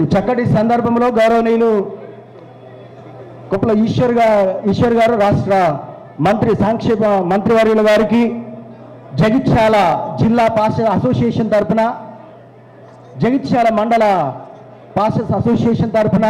చక్కటి సందర్భంలో గౌరవనీయులు కుప్పల ఈశ్వర్ గా ఈశ్వర్ గారు రాష్ట్ర మంత్రి సంక్షేమ మంత్రివర్యుల గారికి జగిత్యాల జిల్లా పాష అసోసియేషన్ తరపున జగిత్యాల మండల పాషస్ అసోసియేషన్ తరపున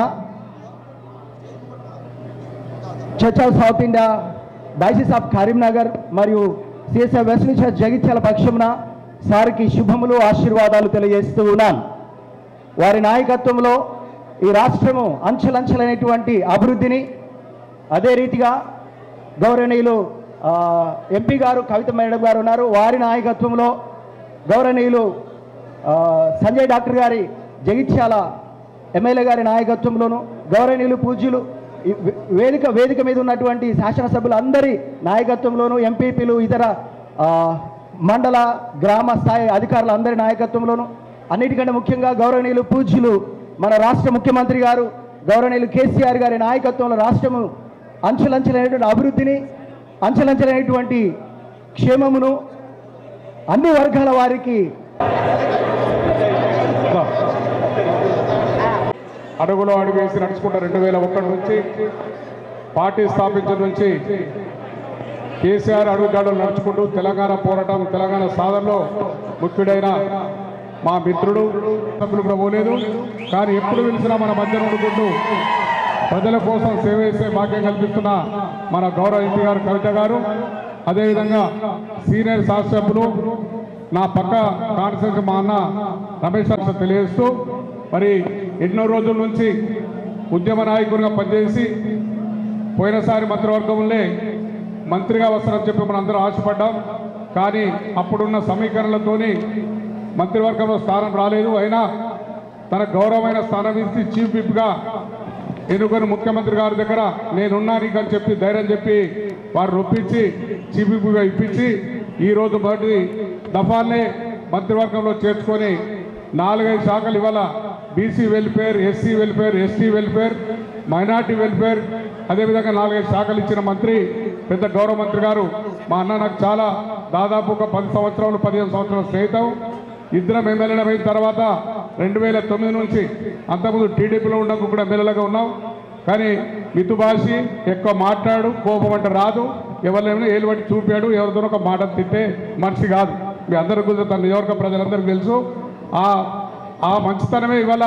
church of south India diocese of Karimnagar మరియు సిఎస్ఐ వెస్ట్ నుంచి జగిత్యాల పక్షమున సార్కి శుభములు ఆశీర్వాదాలు తెలియజేస్తూ ఉన్నాను వారి నాయకత్వంలో ఈ రాష్ట్రము అంచెలంచెలైనటువంటి అభివృద్ధిని అదే రీతిగా గౌరవనీయులు ఆ, ఎంపీ గారు కవిత మేడం గారు ఉన్నారు వారి నాయకత్వంలో గౌరవనీయులు ఆ, సంజయ్ డాక్టర్ గారి జగిత్యాల ఎమ్మెల్యే గారి నాయకత్వంలోను గౌరవనీయులు పూజ్యులు ఈ వే- వేదిక వేదిక మీద ఉన్నటువంటి శాసనసభ్యులు అందరి నాయకత్వంలోను ఎంపీపీలు ఇతర ఆ, మండల గ్రామ స్థాయి అధికారుల అందరి నాయకత్వంలోను అన్నిటికంటే ముఖ్యంగా గౌరవనీయులు పూజ్యులు మన రాష్ట్ర ముఖ్యమంత్రి గారు గౌరవనీయులు కేసీఆర్ గారి నాయకత్వంలో రాష్ట్రము అంచెలంచెలైనటువంటి అభివృద్ధిని అంచెలంచెలైనటువంటి క్షేమమును అన్ని వర్గాల వారికి అడుగులో అడుగు వేసి నడుచుకుంటూ రెండు వేల ఒకటి నుంచి పార్టీ స్థాపించిన నుంచి కేసీఆర్ అడుగుజాడలు నడుచుకుంటూ తెలంగాణ పోరాటం తెలంగాణ సాధనలో ముఖ్యుడైన మా మిత్రుడు సభ్యులు కూడా పోలేదు కానీ ఎప్పుడు పిలిచినా మన మధ్య ఉండుకుంటూ ప్రజల కోసం సేవ చేసే భాగ్యం కల్పిస్తున్న మన గౌరవ ఎంపీ గారు కవిత గారు అదేవిధంగా సీనియర్ శాసనసభ్యులు నా పక్క కాన్సెన్స్ మా అన్న రమేష్ గారు తెలియజేస్తూ మరి ఎన్నో రోజుల నుంచి ఉద్యమ నాయకుడిగా పనిచేసి పోయినసారి మంత్రివర్గంలో మంత్రిగా వస్తారని చెప్పి మనందరం ఆశపడ్డాం కానీ అప్పుడున్న సమీకరణలతోని మంత్రివర్గంలో స్థానం రాలేదు అయినా తన గౌరవమైన స్థానం ఇచ్చి చీఫ్ విప్గా ఎన్నుకొని ముఖ్యమంత్రి గారి దగ్గర నేనున్నా నీకు అని చెప్పి ధైర్యం చెప్పి వారు రొప్పించి చీఫ్ విప్గా ఇప్పించి ఈ రోజు మొదటి దఫాల్నే మంత్రివర్గంలో చేర్చుకొని నాలుగైదు శాఖలు ఇవాళ BC welfare SC welfare ST welfare minority welfare అదేవిధంగా నాలుగైదు శాఖలు ఇచ్చిన మంత్రి పెద్ద గౌరవ మంత్రి గారు మా అన్న నాకు చాలా దాదాపు ఒక పది సంవత్సరాలు పదిహేను సంవత్సరాల స్నేహితం ఇద్దరం ఎమ్మెల్యేలు అయిన తర్వాత రెండు వేల తొమ్మిది నుంచి అంతకుముందు టీడీపీలో ఉండకు కూడా ఎమ్మెల్యేలుగా ఉన్నాం కానీ మితుభాషి ఎక్కువ మాట్లాడు కోపం అంటే రాదు ఎవరినైనా ఏలు బట్టి చూపాడు ఎవరితో ఒక మాట తిట్టే మనిషి కాదు మీ అందరికీ కూడా తన నియోజక ప్రజలందరికీ తెలుసు ఆ ఆ మంచితనమే ఇవాళ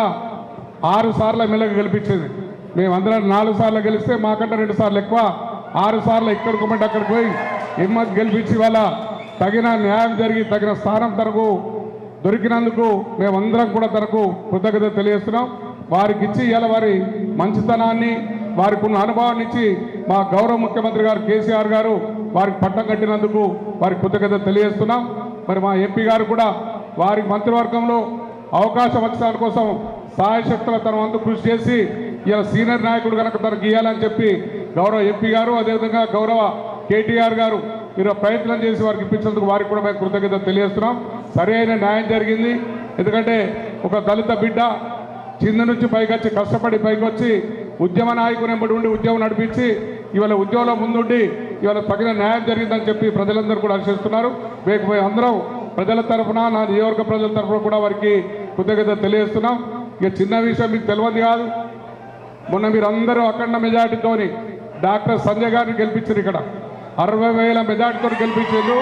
ఆరు సార్లు ఎమ్మెల్యేగా గెలిపించింది మేమందరం నాలుగు సార్లు గెలిస్తే మాకంటే రెండు సార్లు ఎక్కువ ఆరు సార్లు ఎక్కడికి పోమంటే అక్కడికి పోయి హిమ్మత్ గెలిపించి ఇవాళ తగిన న్యాయం జరిగి తగిన స్థానం తనకు దొరికినందుకు మేమందరం కూడా తనకు కృతజ్ఞత తెలియజేస్తున్నాం వారికి ఇచ్చి ఇవాళ వారి మంచితనాన్ని వారికి ఉన్న అనుభవాన్ని ఇచ్చి మా గౌరవ ముఖ్యమంత్రి గారు కేసీఆర్ గారు వారికి పట్టం కట్టినందుకు వారికి కృతజ్ఞత తెలియజేస్తున్నాం మరి మా ఎంపీ గారు కూడా వారి మంత్రివర్గంలో అవకాశం వచ్చిన దాని కోసం సహాయశక్తుల తన వంతు కృషి చేసి ఇలా సీనియర్ నాయకుడు కనుక తనకు ఇవ్వాలని చెప్పి గౌరవ ఎంపీ గారు అదేవిధంగా గౌరవ కేటీఆర్ గారు మీరు ప్రయత్నం చేసి వారికి ఇప్పించినందుకు వారికి కూడా మేము కృతజ్ఞత తెలియజేస్తున్నాం సరి అయిన న్యాయం జరిగింది ఎందుకంటే ఒక దళిత బిడ్డ కింద నుంచి పైకి వచ్చి కష్టపడి పైకి వచ్చి ఉద్యమ నాయకుని వెంబడి ఉండి ఉద్యమం నడిపించి ఇవాళ ఉద్యమంలో ముందుండి ఇవాళ తగిన న్యాయం జరిగిందని చెప్పి ప్రజలందరూ కూడా హర్షిస్తున్నారు మేము మేము అందరం ప్రజల తరఫున నా నియోజక ప్రజల తరఫున కూడా వారికి కృతజ్ఞత తెలియజేస్తున్నాం ఇక చిన్న విషయం మీకు తెలియదు కాదు మొన్న మీరు అందరూ అఖండ మెజార్టీతోని డాక్టర్ సంజయ్ గారిని గెలిపించారు ఇక్కడ అరవై వేల మెజార్టీతో గెలిపించారు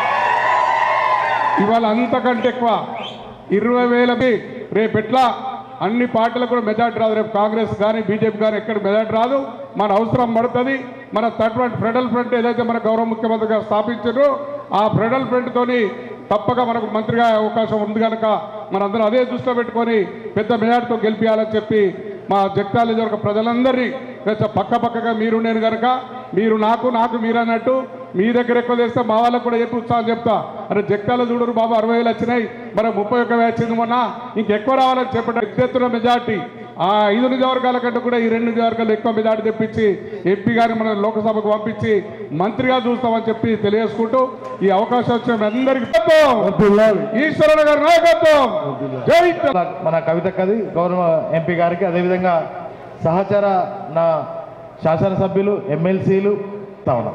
ఇవాళ అంతకంటే ఎక్కువ ఇరవై వేలకి రేపు ఎట్లా అన్ని పార్టీలకు కూడా మెజార్టీ రాదు రేపు కాంగ్రెస్ కానీ బీజేపీ కానీ ఎక్కడ మెజార్టీ రాదు మన అవసరం పడుతుంది మన థర్డ్ ఫ్రంట్ ఫెడరల్ ఫ్రంట్ ఏదైతే మన గౌరవ ముఖ్యమంత్రి గారు స్థాపించారో ఆ ఫెడరల్ ఫ్రంట్ తోని తప్పక మనకు మంత్రిగా అవకాశం ఉంది కనుక మనందరం అదే దృష్టిలో పెట్టుకొని పెద్ద మెజార్టీతో గెలిపించాలని చెప్పి మా జగ్తాల యొక్క ప్రజలందరినీ కొంచెం పక్క పక్కగా మీరు నేను కనుక మీరు నాకు నాకు మీరు అన్నట్టు మీ దగ్గర ఎక్కువ చేస్తే మా వాళ్ళకు కూడా చెప్పి ఉత్సాహం చెప్తా అరే జగ్తాల చూడరు బాబు అరవై వేలు వచ్చినాయి మరి ముప్పై ఒక్క వేలు వచ్చింది మొన్న ఇంకెక్కువ రావాలని చెప్పండి ఎత్తెత్తున మెజార్టీ ఆ ఐదు నియోజకవర్గాల కంటే కూడా ఈ రెండు నియోజకవర్గాలు ఎక్కువ మెజార్టీ తెప్పించి ఎంపీ గారిని మన లోకసభకు పంపించి మంత్రిగా చూస్తామని చెప్పి తెలియజేసుకుంటూ ఈ అవకాశం వచ్చిన మీ అందరికీ ఈశ్వరణ గారి నాయకత్వం జై తెలంగాణ. మన కవిత కది గౌరవ ఎంపీ గారికి అదేవిధంగా సహచర నా శాసనసభ్యులు ఎమ్మెల్సీలు తావడం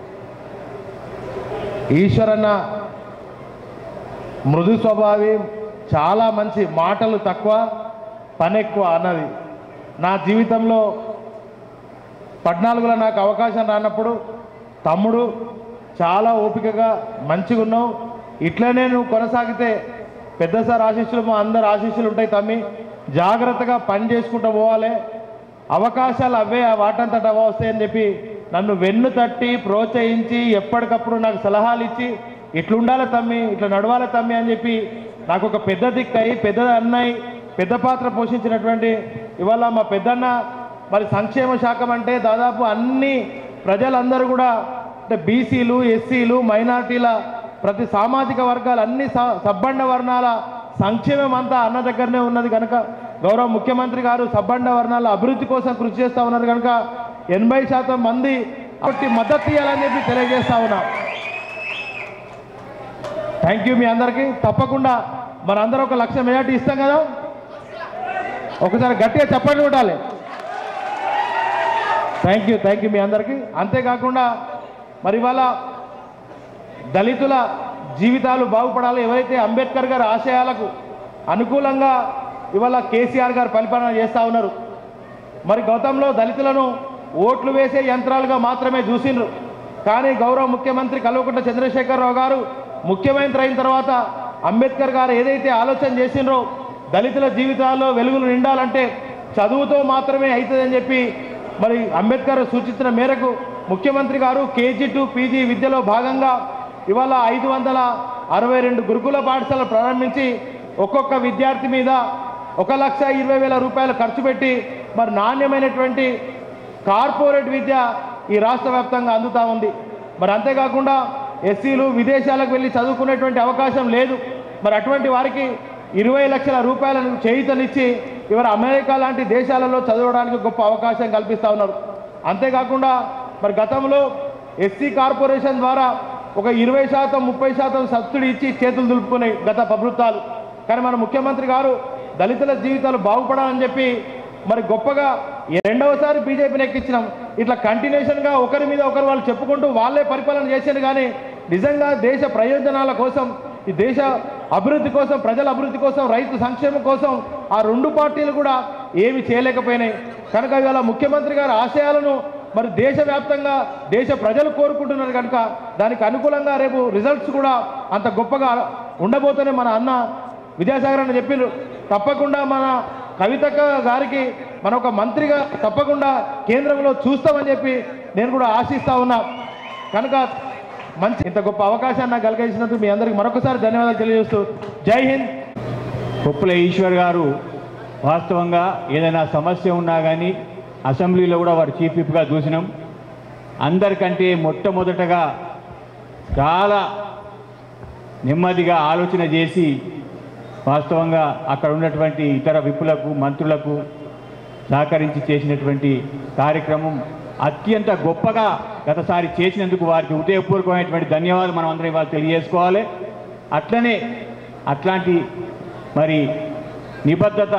ఈశ్వరన్న మృదు స్వభావి చాలా మంచి మాటలు తక్కువ పని ఎక్కువ అన్నది నా జీవితంలో పద్నాలుగులో నాకు అవకాశం రానప్పుడు తమ్ముడు చాలా ఓపికగా మంచిగా ఉన్నావు ఇట్లనే నువ్వు కొనసాగితే పెద్ద సార్ ఆశీస్సులు మా అందరు ఆశీస్సులు ఉంటాయి తమ్మి జాగ్రత్తగా పని చేసుకుంటూ పోవాలి అవకాశాలు అవే ఆ వాటంతట అవే వస్తాయని చెప్పి నన్ను వెన్ను తట్టి ప్రోత్సహించి ఎప్పటికప్పుడు నాకు సలహాలు ఇచ్చి ఇట్లుండాలి తమ్మి ఇట్లా నడవాలి తమ్మి అని చెప్పి నాకు ఒక పెద్ద దిక్కయి పెద్ద అన్నయ్య పెద్ద పాత్ర పోషించినటువంటి ఇవాళ మా పెద్దన్న మరి సంక్షేమ శాఖ అంటే దాదాపు అన్ని ప్రజలందరూ కూడా అంటే బీసీలు ఎస్సీలు మైనార్టీల ప్రతి సామాజిక వర్గాలు అన్ని స- సబ్బండ వర్ణాల సంక్షేమం అంతా అన్న దగ్గరనే ఉన్నది కనుక గౌరవ ముఖ్యమంత్రి గారు సబ్బండ వర్ణాల అభివృద్ధి కోసం కృషి చేస్తా ఉన్నారు కనుక ఎనభై శాతం మంది కాబట్టి మద్దతు ఇవ్వాలని చెప్పి తెలియజేస్తా ఉన్నాం థ్యాంక్ యూ మీ అందరికీ తప్పకుండా మనందరం ఒక లక్ష మెజార్టీ ఇస్తాం కదా ఒకసారి గట్టిగా చెప్పండి ఉండాలి థ్యాంక్ యూ థ్యాంక్ యూ మీ అందరికీ అంతేకాకుండా మరి ఇవాళ దళితుల జీవితాలు బాగుపడాలి ఎవరైతే అంబేద్కర్ గారి ఆశయాలకు అనుకూలంగా ఇవాళ కేసీఆర్ గారు పరిపాలన చేస్తూ ఉన్నారు మరి గతంలో దళితులను ఓట్లు వేసే యంత్రాలుగా మాత్రమే చూసిండ్రు కానీ గౌరవ ముఖ్యమంత్రి కల్వకుంట్ల చంద్రశేఖరరావు గారు ముఖ్యమంత్రి అయిన తర్వాత అంబేద్కర్ గారు ఏదైతే ఆలోచన చేసిండ్రో దళితుల జీవితాల్లో వెలుగులు నిండాలంటే చదువుతో మాత్రమే అవుతుందని చెప్పి మరి అంబేద్కర్ సూచించిన మేరకు ముఖ్యమంత్రి గారు కేజీ టు పీజీ విద్యలో భాగంగా ఇవాళ ఐదు వందల అరవై రెండు గురుకుల పాఠశాలలు ప్రారంభించి ఒక్కొక్క విద్యార్థి మీద ఒక లక్ష ఇరవై వేల రూపాయలు ఖర్చు పెట్టి మరి నాణ్యమైనటువంటి కార్పొరేట్ విద్య ఈ రాష్ట్ర వ్యాప్తంగా అందుతూ ఉంది మరి అంతేకాకుండా ఎస్సీలు విదేశాలకు వెళ్ళి చదువుకునేటువంటి అవకాశం లేదు మరి అటువంటి వారికి ఇరవై లక్షల రూపాయలను చేయుతనిచ్చి ఇవాళ అమెరికా లాంటి దేశాలలో చదవడానికి గొప్ప అవకాశం కల్పిస్తూ ఉన్నారు అంతేకాకుండా మరి గతంలో ఎస్సీ కార్పొరేషన్ ద్వారా ఒక ఇరవై శాతం ముప్పై శాతం సబ్సిడీ ఇచ్చి చేతులు దులుపుకున్నాయి గత ప్రభుత్వాలు కానీ మన ముఖ్యమంత్రి గారు దళితుల జీవితాలు బాగుపడాలని చెప్పి మరి గొప్పగా ఈ రెండవసారి బీజేపీని ఎక్కించినాం ఇట్లా కంటిన్యూషన్గా ఒకరి మీద ఒకరు వాళ్ళు చెప్పుకుంటూ వాళ్ళే పరిపాలన చేశారు కానీ నిజంగా దేశ ప్రయోజనాల కోసం ఈ దేశ అభివృద్ధి కోసం ప్రజల అభివృద్ధి కోసం రైతు సంక్షేమం కోసం ఆ రెండు పార్టీలు కూడా ఏమి చేయలేకపోయినాయి కనుక ఇవాళ ముఖ్యమంత్రి గారి ఆశయాలను మరి దేశవ్యాప్తంగా దేశ ప్రజలు కోరుకుంటున్నారు కనుక దానికి అనుకూలంగా రేపు రిజల్ట్స్ కూడా అంత గొప్పగా ఉండబోతూనే మన అన్న విద్యాసాగర్ అని చెప్పిండ్రు తప్పకుండా మన కవితక్క గారికి మన ఒక మంత్రిగా తప్పకుండా కేంద్రంలో చూస్తామని చెప్పి నేను కూడా ఆశిస్తా ఉన్నా కనుక మంచి ఇంత గొప్ప అవకాశాన్ని నాకు కలిగించినందుకు మీ అందరికీ మరొకసారి ధన్యవాదాలు తెలియజేస్తూ జై హింద్ కొప్పుల ఈశ్వర్ గారు వాస్తవంగా ఏదైనా సమస్య ఉన్నా కానీ అసెంబ్లీలో కూడా వారు చీఫ్ విప్గా చూసినాం అందరికంటే మొట్టమొదటగా చాలా నెమ్మదిగా ఆలోచన చేసి వాస్తవంగా అక్కడ ఉన్నటువంటి ఇతర విప్పులకు మంత్రులకు సహకరించి చేసినటువంటి కార్యక్రమం అత్యంత గొప్పగా గతసారి చేసినందుకు వారికి హృదయపూర్వకమైనటువంటి ధన్యవాదాలు మనం అందరం ఇవాళ తెలియజేసుకోవాలి అట్లనే అట్లాంటి మరి నిబద్ధత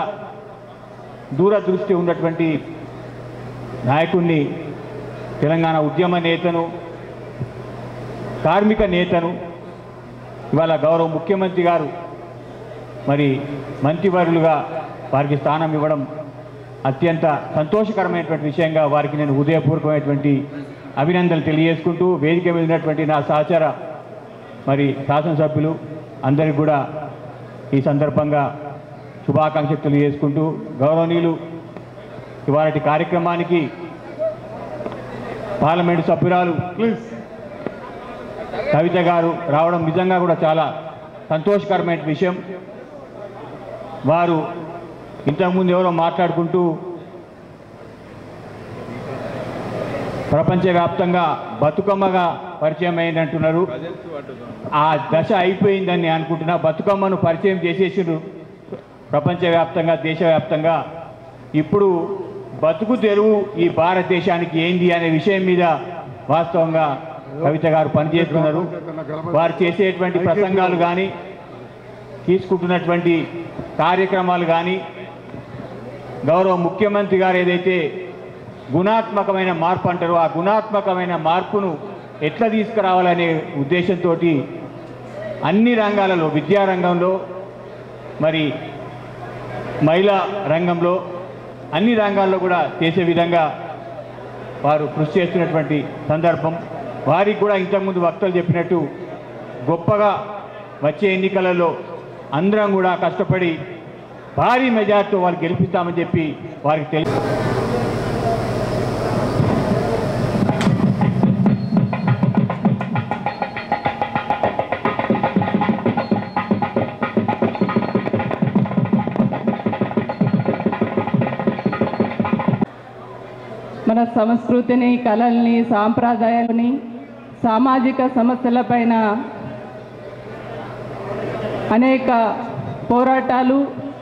దూరదృష్టి ఉన్నటువంటి నాయకుడిని తెలంగాణ ఉద్యమ నేతను కార్మిక నేతను ఇవాళ గౌరవ ముఖ్యమంత్రి గారు మరి మంత్రివర్యులుగా వారికి స్థానం ఇవ్వడం అత్యంత సంతోషకరమైనటువంటి విషయంగా వారికి నేను హృదయపూర్వకమైనటువంటి అభినందనలు తెలియజేసుకుంటూ వేదిక మీద ఉన్నటువంటి నా సహచర మరి శాసనసభ్యులు అందరికి కూడా ఈ సందర్భంగా శుభాకాంక్షలు తెలియజేసుకుంటూ గౌరవనీయులు ఇవాళ కార్యక్రమానికి పార్లమెంటు సభ్యురాలు కవిత గారు రావడం నిజంగా కూడా చాలా సంతోషకరమైన విషయం వారు ఇంతకుముందు ఎవరో మాట్లాడుకుంటూ ప్రపంచవ్యాప్తంగా బతుకమ్మగా పరిచయం అయిందంటున్నారు ఆ దశ అయిపోయిందని నేను అనుకుంటున్నా బతుకమ్మను పరిచయం చేసేసిండ్రు ప్రపంచవ్యాప్తంగా దేశవ్యాప్తంగా ఇప్పుడు బతుకు తెరువు ఈ భారతదేశానికి ఏంది అనే విషయం మీద వాస్తవంగా కవిత గారు పనిచేస్తున్నారు వారు చేసేటువంటి ప్రసంగాలు కానీ తీసుకుంటున్నటువంటి కార్యక్రమాలు కానీ గౌరవ ముఖ్యమంత్రి గారు ఏదైతే గుణాత్మకమైన మార్పు అంటారో ఆ గుణాత్మకమైన మార్పును ఎట్లా తీసుకురావాలనే ఉద్దేశంతో అన్ని రంగాలలో విద్యారంగంలో మరి మహిళా రంగంలో అన్ని రంగాల్లో కూడా చేసే విధంగా వారు కృషి చేస్తున్నటువంటి సందర్భం వారికి కూడా ఇంతకుముందు వక్తలు చెప్పినట్టు గొప్పగా వచ్చే ఎన్నికలలో అందరం కూడా కష్టపడి భారీ మెజార్టీతో వాళ్ళు గెలిపిస్తామని చెప్పి వారికి తెలుసు మన సంస్కృతిని కళల్ని సాంప్రదాయాలని సామాజిక సమస్యలపైన అనేక పోరాటాలు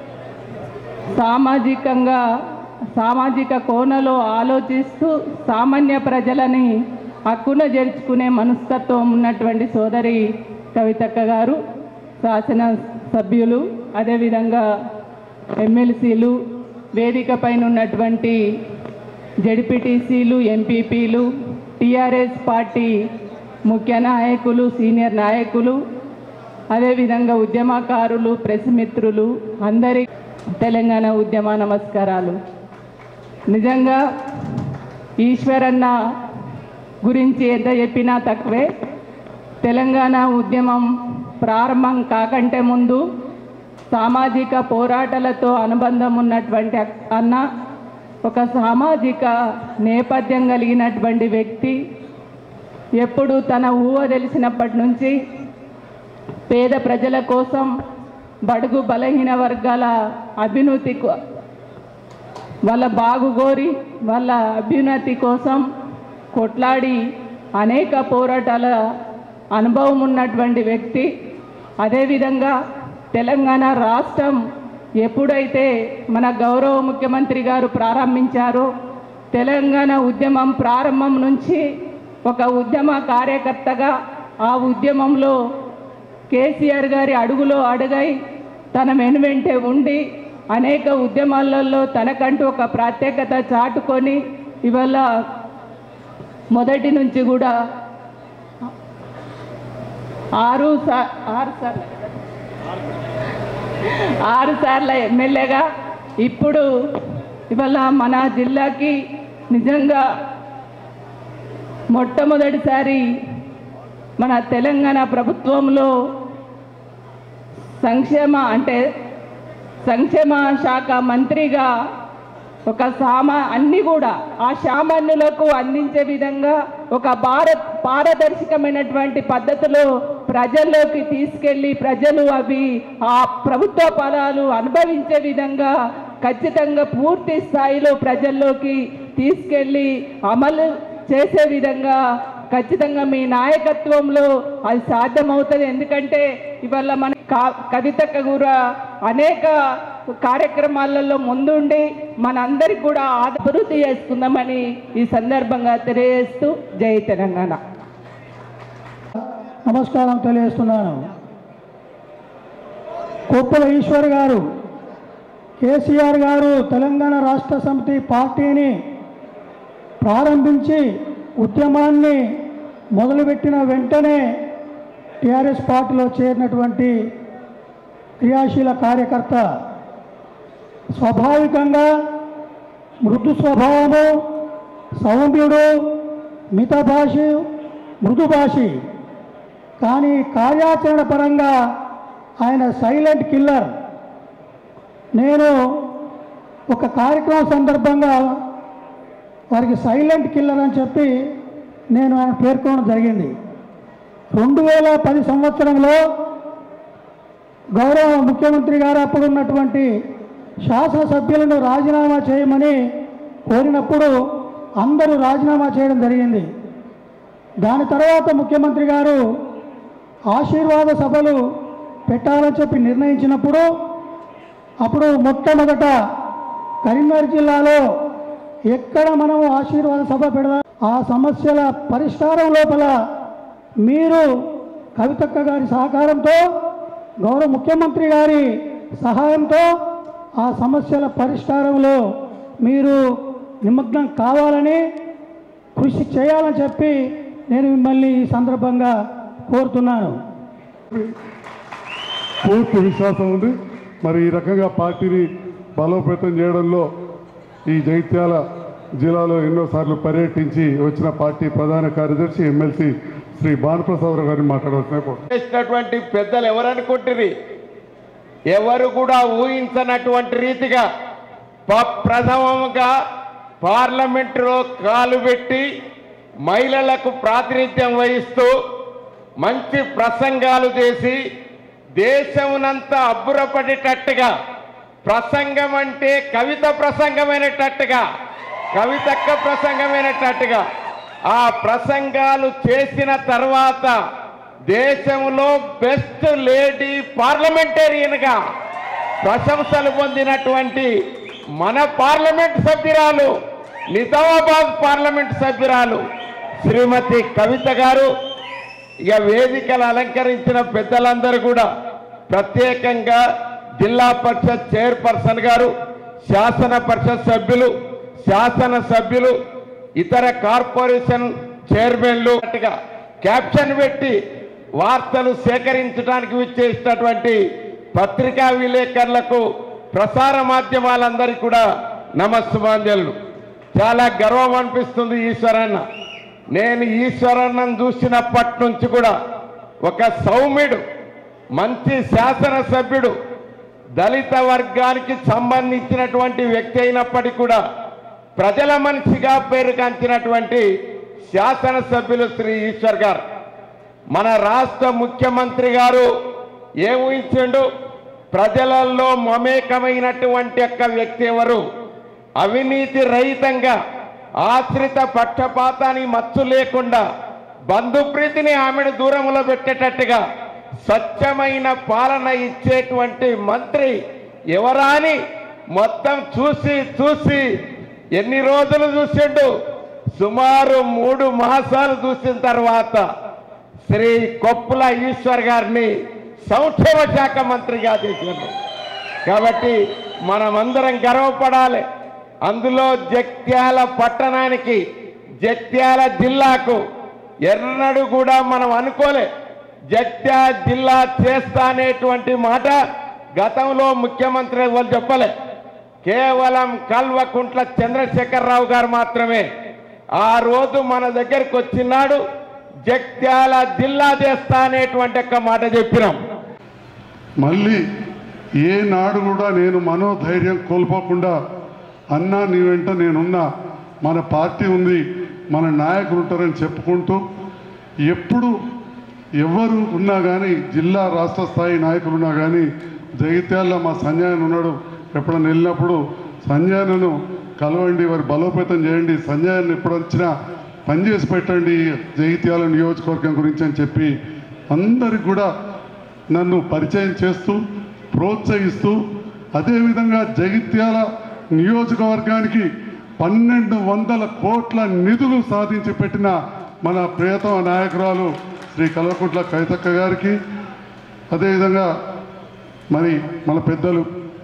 సామాజికంగా సామాజిక కోణలో ఆలోచిస్తూ సామాన్య ప్రజలని హక్కున చేర్చుకునే మనస్తత్వం ఉన్నటువంటి సోదరి కవితక్క గారు శాసన సభ్యులు అదేవిధంగా ఎమ్మెల్సీలు వేదిక పైన ఉన్నటువంటి జడ్పీటీసీలు ఎంపీపీలు టీఆర్ఎస్ పార్టీ ముఖ్య నాయకులు సీనియర్ నాయకులు అదేవిధంగా ఉద్యమకారులు ప్రెస్ మిత్రులు అందరి తెలంగాణ ఉద్యమ నమస్కారాలు నిజంగా ఈశ్వరన్న గురించి ఎంత చెప్పినా తక్కువే తెలంగాణ ఉద్యమం ప్రారంభం కాకంటే ముందు సామాజిక పోరాటాలతో అనుబంధం ఉన్నటువంటి అన్న ఒక సామాజిక నేపథ్యం కలిగినటువంటి వ్యక్తి ఎప్పుడు తన ఊహ తెలిసినప్పటి నుంచి పేద ప్రజల కోసం బడుగు బలహీన వర్గాల అభ్యున్నతి కో- వాళ్ళ బాగుగోరి వాళ్ళ అభ్యున్నతి కోసం కొట్లాడి అనేక పోరాటాల అనుభవం ఉన్నటువంటి వ్యక్తి అదేవిధంగా తెలంగాణ రాష్ట్రం ఎప్పుడైతే మన గౌరవ ముఖ్యమంత్రి గారు ప్రారంభించారో తెలంగాణ ఉద్యమం ప్రారంభం నుంచి ఒక ఉద్యమ కార్యకర్తగా ఆ ఉద్యమంలో కేసీఆర్ గారి అడుగులో అడుగై తన వెనువెంటే ఉండి అనేక ఉద్యమాలలో తనకంటూ ఒక ప్రత్యేకత చాటుకొని ఇవాళ మొదటి నుంచి కూడా ఆరు సా ఆరు సార్లు ఆరు సార్ల ఎమ్మెల్యేగా ఇప్పుడు ఇవాళ మన జిల్లాకి నిజంగా మొట్టమొదటిసారి మన తెలంగాణ ప్రభుత్వంలో సంక్షేమ అంటే సంక్షేమ శాఖ మంత్రిగా ఒక సామా అన్ని కూడా ఆ సామాన్యులకు అందించే విధంగా ఒక భారత్ పారదర్శకమైనటువంటి పద్ధతిలో ప్రజల్లోకి తీసుకెళ్ళి ప్రజలు అవి ఆ ప్రభుత్వ పదాలు అనుభవించే విధంగా ఖచ్చితంగా పూర్తి స్థాయిలో ప్రజల్లోకి తీసుకెళ్ళి అమలు చేసే విధంగా ఖచ్చితంగా మీ నాయకత్వంలో అది సాధ్యమవుతుంది ఎందుకంటే ఇవాళ మన కా- కవితక్క కూడా అనేక కార్యక్రమాలలో ముందుండి మనందరికి కూడా అభివృద్ధి చేసుకుందామని ఈ సందర్భంగా తెలియజేస్తూ జై తెలంగాణ నమస్కారం తెలియజేస్తున్నాను కొప్పుల ఈశ్వర్ గారు కేసీఆర్ గారు తెలంగాణ రాష్ట్ర సమితి పార్టీని ప్రారంభించి ఉద్యమాన్ని మొదలుపెట్టిన వెంటనే టీఆర్ఎస్ పార్టీలో చేరినటువంటి క్రియాశీల కార్యకర్త స్వాభావికంగా మృదు స్వభావము సౌమ్యుడు మితభాషి మృదుభాషి కానీ కార్యాచరణ పరంగా ఆయన సైలెంట్ కిల్లర్ నేను ఒక కార్యక్రమం సందర్భంగా వారికి సైలెంట్ కిల్లర్ అని చెప్పి నేను ఆయన పేర్కొనడం జరిగింది రెండు వేల పది సంవత్సరంలో గౌరవ ముఖ్యమంత్రి గారు అప్పుడు ఉన్నటువంటి శాసనసభ్యులను రాజీనామా చేయమని కోరినప్పుడు అందరూ రాజీనామా చేయడం జరిగింది దాని తర్వాత ముఖ్యమంత్రి గారు ఆశీర్వాద సభలు పెట్టాలని చెప్పి నిర్ణయించినప్పుడు అప్పుడు మొట్టమొదట కరీంనగర్ జిల్లాలో ఎక్కడ మనము ఆశీర్వాద సభ పెడదాం ఆ సమస్యల పరిష్కారం లోపల మీరు కవితక్క గారి సహకారంతో గౌరవ ముఖ్యమంత్రి గారి సహాయంతో ఆ సమస్యల పరిష్కారంలో మీరు నిమగ్నం కావాలని కృషి చేయాలని చెప్పి నేను మిమ్మల్ని ఈ సందర్భంగా కోరుతున్నాను పూర్తి విశ్వాసం ఉంది మరి ఈ రకంగా పార్టీని బలోపేతం చేయడంలో ఈ జైత్యాల జిల్లాలో ఎన్నోసార్లు పర్యటించి వచ్చిన పార్టీ ప్రధాన కార్యదర్శి ఎమ్మెల్సీ శ్రీ భానుప్రసాదరావు గారిని మాట్లాడవలసిన కోరుతున్నాను. చేసినటువంటి పెద్దలు ఎవరనుకుంటుంది ఎవరు కూడా ఊహించనటువంటి రీతిగా ప- ప్రథమంగా పార్లమెంటులో కాలు పెట్టి మహిళలకు ప్రాతినిధ్యం వహిస్తూ మంచి ప్రసంగాలు చేసి దేశమునంతా అబ్బురపడేటట్టుగా ప్రసంగం అంటే కవిత ప్రసంగమైనటట్టుగా కవితక్క ప్రసంగమైనటట్టుగా ఆ ప్రసంగాలు చేసిన తర్వాత దేశంలో బెస్ట్ లేడీ పార్లమెంటేరియన్గా ప్రశంసలు పొందినటువంటి మన పార్లమెంట్ సభ్యురాలు నిజామాబాద్ పార్లమెంట్ సభ్యురాలు శ్రీమతి కవిత గారు ఇక వేదికలు అలంకరించిన పెద్దలందరూ కూడా ప్రత్యేకంగా జిల్లా పరిషత్ చైర్పర్సన్ గారు శాసన పరిషత్ సభ్యులు శాసన సభ్యులు ఇతర కార్పొరేషన్ చైర్మన్లు అట్టుగా క్యాప్షన్ పెట్టి వార్తలు సేకరించడానికి విచ్చేసినటువంటి పత్రికా విలేకరులకు ప్రసార మాధ్యమాలందరికీ కూడా నమస్సుమాంజలు చాలా గర్వం అనిపిస్తుంది ఈశ్వరన్న నేను ఈశ్వరన్నను చూసినప్పటి నుంచి కూడా ఒక సౌమ్యుడు మంచి శాసనసభ్యుడు దళిత వర్గానికి సంబంధించినటువంటి వ్యక్తి అయినప్పటికీ కూడా ప్రజల మనిషిగా పేరుగాంచినటువంటి శాసనసభ్యులు శ్రీ ఈశ్వర్ గారు మన రాష్ట్ర ముఖ్యమంత్రి గారు ఏం ఊహించిండు ప్రజలలో మమేకమైనటువంటి యొక్క వ్యక్తి ఎవరు అవినీతి రహితంగా ఆశ్రిత పక్షపాతాన్ని మచ్చు లేకుండా బంధుప్రీతిని ఆమెను దూరంలో పెట్టేటట్టుగా స్వచ్ఛమైన పాలన ఇచ్చేటువంటి మంత్రి ఎవరా అని మొత్తం చూసి చూసి ఎన్ని రోజులు చూసిండు సుమారు మూడు మాసాలు చూసిన తర్వాత శ్రీ కొప్పుల ఈశ్వర్ గారిని సంక్షేమ శాఖ మంత్రిగా చేశారు కాబట్టి మనమందరం గర్వపడాలి అందులో జగ్త్యాల పట్టణానికి జగ్త్యాల జిల్లాకు ఎన్నడూ కూడా మనం అనుకోలే జగ్త్యాల జిల్లా చేస్తా అనేటువంటి మాట గతంలో ముఖ్యమంత్రి వాళ్ళు చెప్పలే కేవలం కల్వకుంట్ల చంద్రశేఖరరావు గారు మాత్రమే ఆ రోజు మన దగ్గరికి వచ్చినాడు జగ్త్యాల జిల్లా చేస్తా అనేటువంటి ఒక మాట చెప్పినాం మళ్ళీ ఏ నాడు కూడా నేను మనోధైర్యం కోల్పోకుండా అన్నా నీ వెంట నేనున్నా మన పార్టీ ఉంది మన నాయకులు ఉంటారని చెప్పుకుంటూ ఎప్పుడు ఎవరు ఉన్నా కానీ జిల్లా రాష్ట్ర స్థాయి నాయకులు ఉన్నా కానీ జగిత్యాల్లో మా సంజయన్ ఉన్నాడు ఎప్పుడైనా వెళ్ళినప్పుడు సంజయనను కలవండి వారి బలోపేతం చేయండి సంజయన్ ఎప్పుడు వచ్చినా పనిచేసి పెట్టండి జగిత్యాల నియోజకవర్గం గురించి అని చెప్పి అందరికి కూడా నన్ను పరిచయం చేస్తూ ప్రోత్సహిస్తూ అదేవిధంగా జగిత్యాల నియోజకవర్గానికి పన్నెండు వందల కోట్ల నిధులు సాధించి పెట్టిన మన ప్రియతమ నాయకురాలు శ్రీ కల్వకుంట్ల కవితక్క గారికి అదేవిధంగా మరి మన పెద్దలు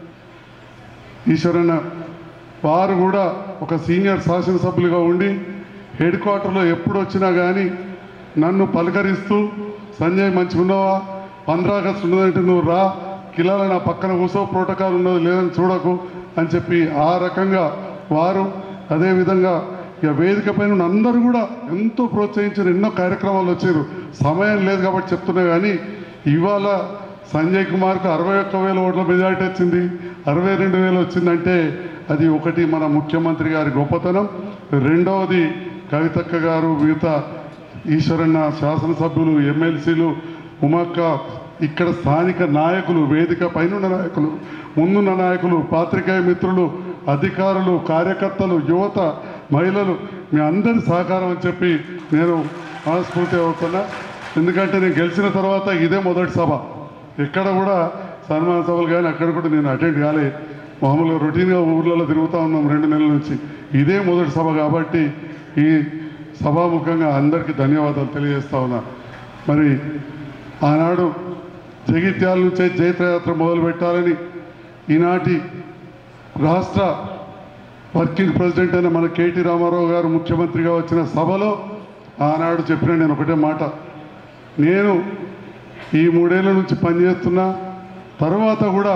ఈశ్వరన్న వారు కూడా ఒక సీనియర్ శాసనసభ్యులుగా ఉండి హెడ్ క్వార్టర్లో ఎప్పుడు వచ్చినా కానీ నన్ను పలకరిస్తూ సంజయ్ మంచిగా ఉన్నావా పంద్రా ఆగస్టు ఉన్నదంటే నువ్వు రా కిలాల నా పక్కన కూసో ప్రోటోకాల్ ఉన్నది లేదని చూడకు అని చెప్పి ఆ రకంగా వారు అదేవిధంగా ఇక వేదిక పైన ఉన్న అందరూ కూడా ఎంతో ప్రోత్సహించిన ఎన్నో కార్యక్రమాలు వచ్చారు సమయం లేదు కాబట్టి చెప్తున్నా కానీ ఇవాళ సంజయ్ కుమార్కు అరవై ఒక్క వేల ఓట్ల మెజారిటీ వచ్చింది అరవై రెండు వేలు వచ్చిందంటే అది ఒకటి మన ముఖ్యమంత్రి గారి గొప్పతనం రెండవది కవితక్క గారు మిగతా ఈశ్వరన్న శాసనసభ్యులు ఎమ్మెల్సీలు ఉమక్క ఇక్కడ స్థానిక నాయకులు వేదిక పైనున్న నాయకులు ముందున్న నాయకులు పాత్రికేయ మిత్రులు అధికారులు కార్యకర్తలు యువత మహిళలు మీ అందరి సహకారం అని చెప్పి నేను మనస్ఫూర్తి అవుతున్నా ఎందుకంటే నేను గెలిచిన తర్వాత ఇదే మొదటి సభ ఎక్కడ కూడా సన్మాన సభలు కానీ అక్కడ కూడా నేను అటెండ్ కాలే మామూలుగా రొటీన్గా ఊర్లలో తిరుగుతూ ఉన్నాం రెండు నెలల నుంచి ఇదే మొదటి సభ కాబట్టి ఈ సభాముఖంగా అందరికీ ధన్యవాదాలు తెలియజేస్తా ఉన్నా మరి ఆనాడు జగిత్యాల నుంచే జైత్రయాత్ర మొదలు పెట్టాలని ఈనాటి రాష్ట్ర వర్కింగ్ ప్రెసిడెంట్ అయిన మన కేటీ రామారావు గారు ముఖ్యమంత్రిగా వచ్చిన సభలో ఆనాడు చెప్పిన నేను ఒకటే మాట నేను ఈ మూడేళ్ల నుంచి పనిచేస్తున్నా తర్వాత కూడా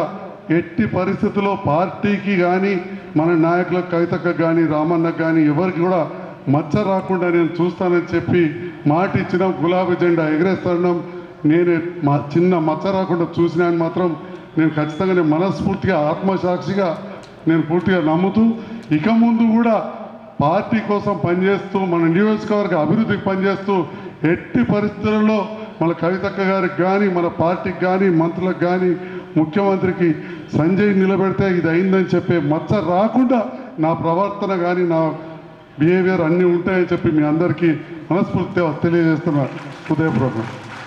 ఎట్టి పరిస్థితుల్లో పార్టీకి కానీ మన నాయకులకు కవితకు కానీ రామన్నకు కానీ ఎవరికి కూడా మచ్చ రాకుండా నేను చూస్తానని చెప్పి మాట ఇచ్చిన గులాబీ జెండా ఎగరేస్తున్నాం నేను మా చిన్న మచ్చ రాకుండా చూసినా అని మాత్రం నేను ఖచ్చితంగా నేను మనస్ఫూర్తిగా ఆత్మసాక్షిగా నేను పూర్తిగా నమ్ముతూ ఇక ముందు కూడా పార్టీ కోసం పనిచేస్తూ మన నియోజకవర్గ అభివృద్ధికి పనిచేస్తూ ఎట్టి పరిస్థితులలో మన కవితక్క గారికి కానీ మన పార్టీకి కానీ మంత్రులకు కానీ ముఖ్యమంత్రికి సంజయ్ నిలబెడితే ఇది అయిందని చెప్పే మచ్చ రాకుండా నా ప్రవర్తన కానీ నా బిహేవియర్ అన్నీ ఉంటాయని చెప్పి మీ అందరికీ మనస్ఫూర్తిగా తెలియజేస్తున్నా హృదయపూర్వకం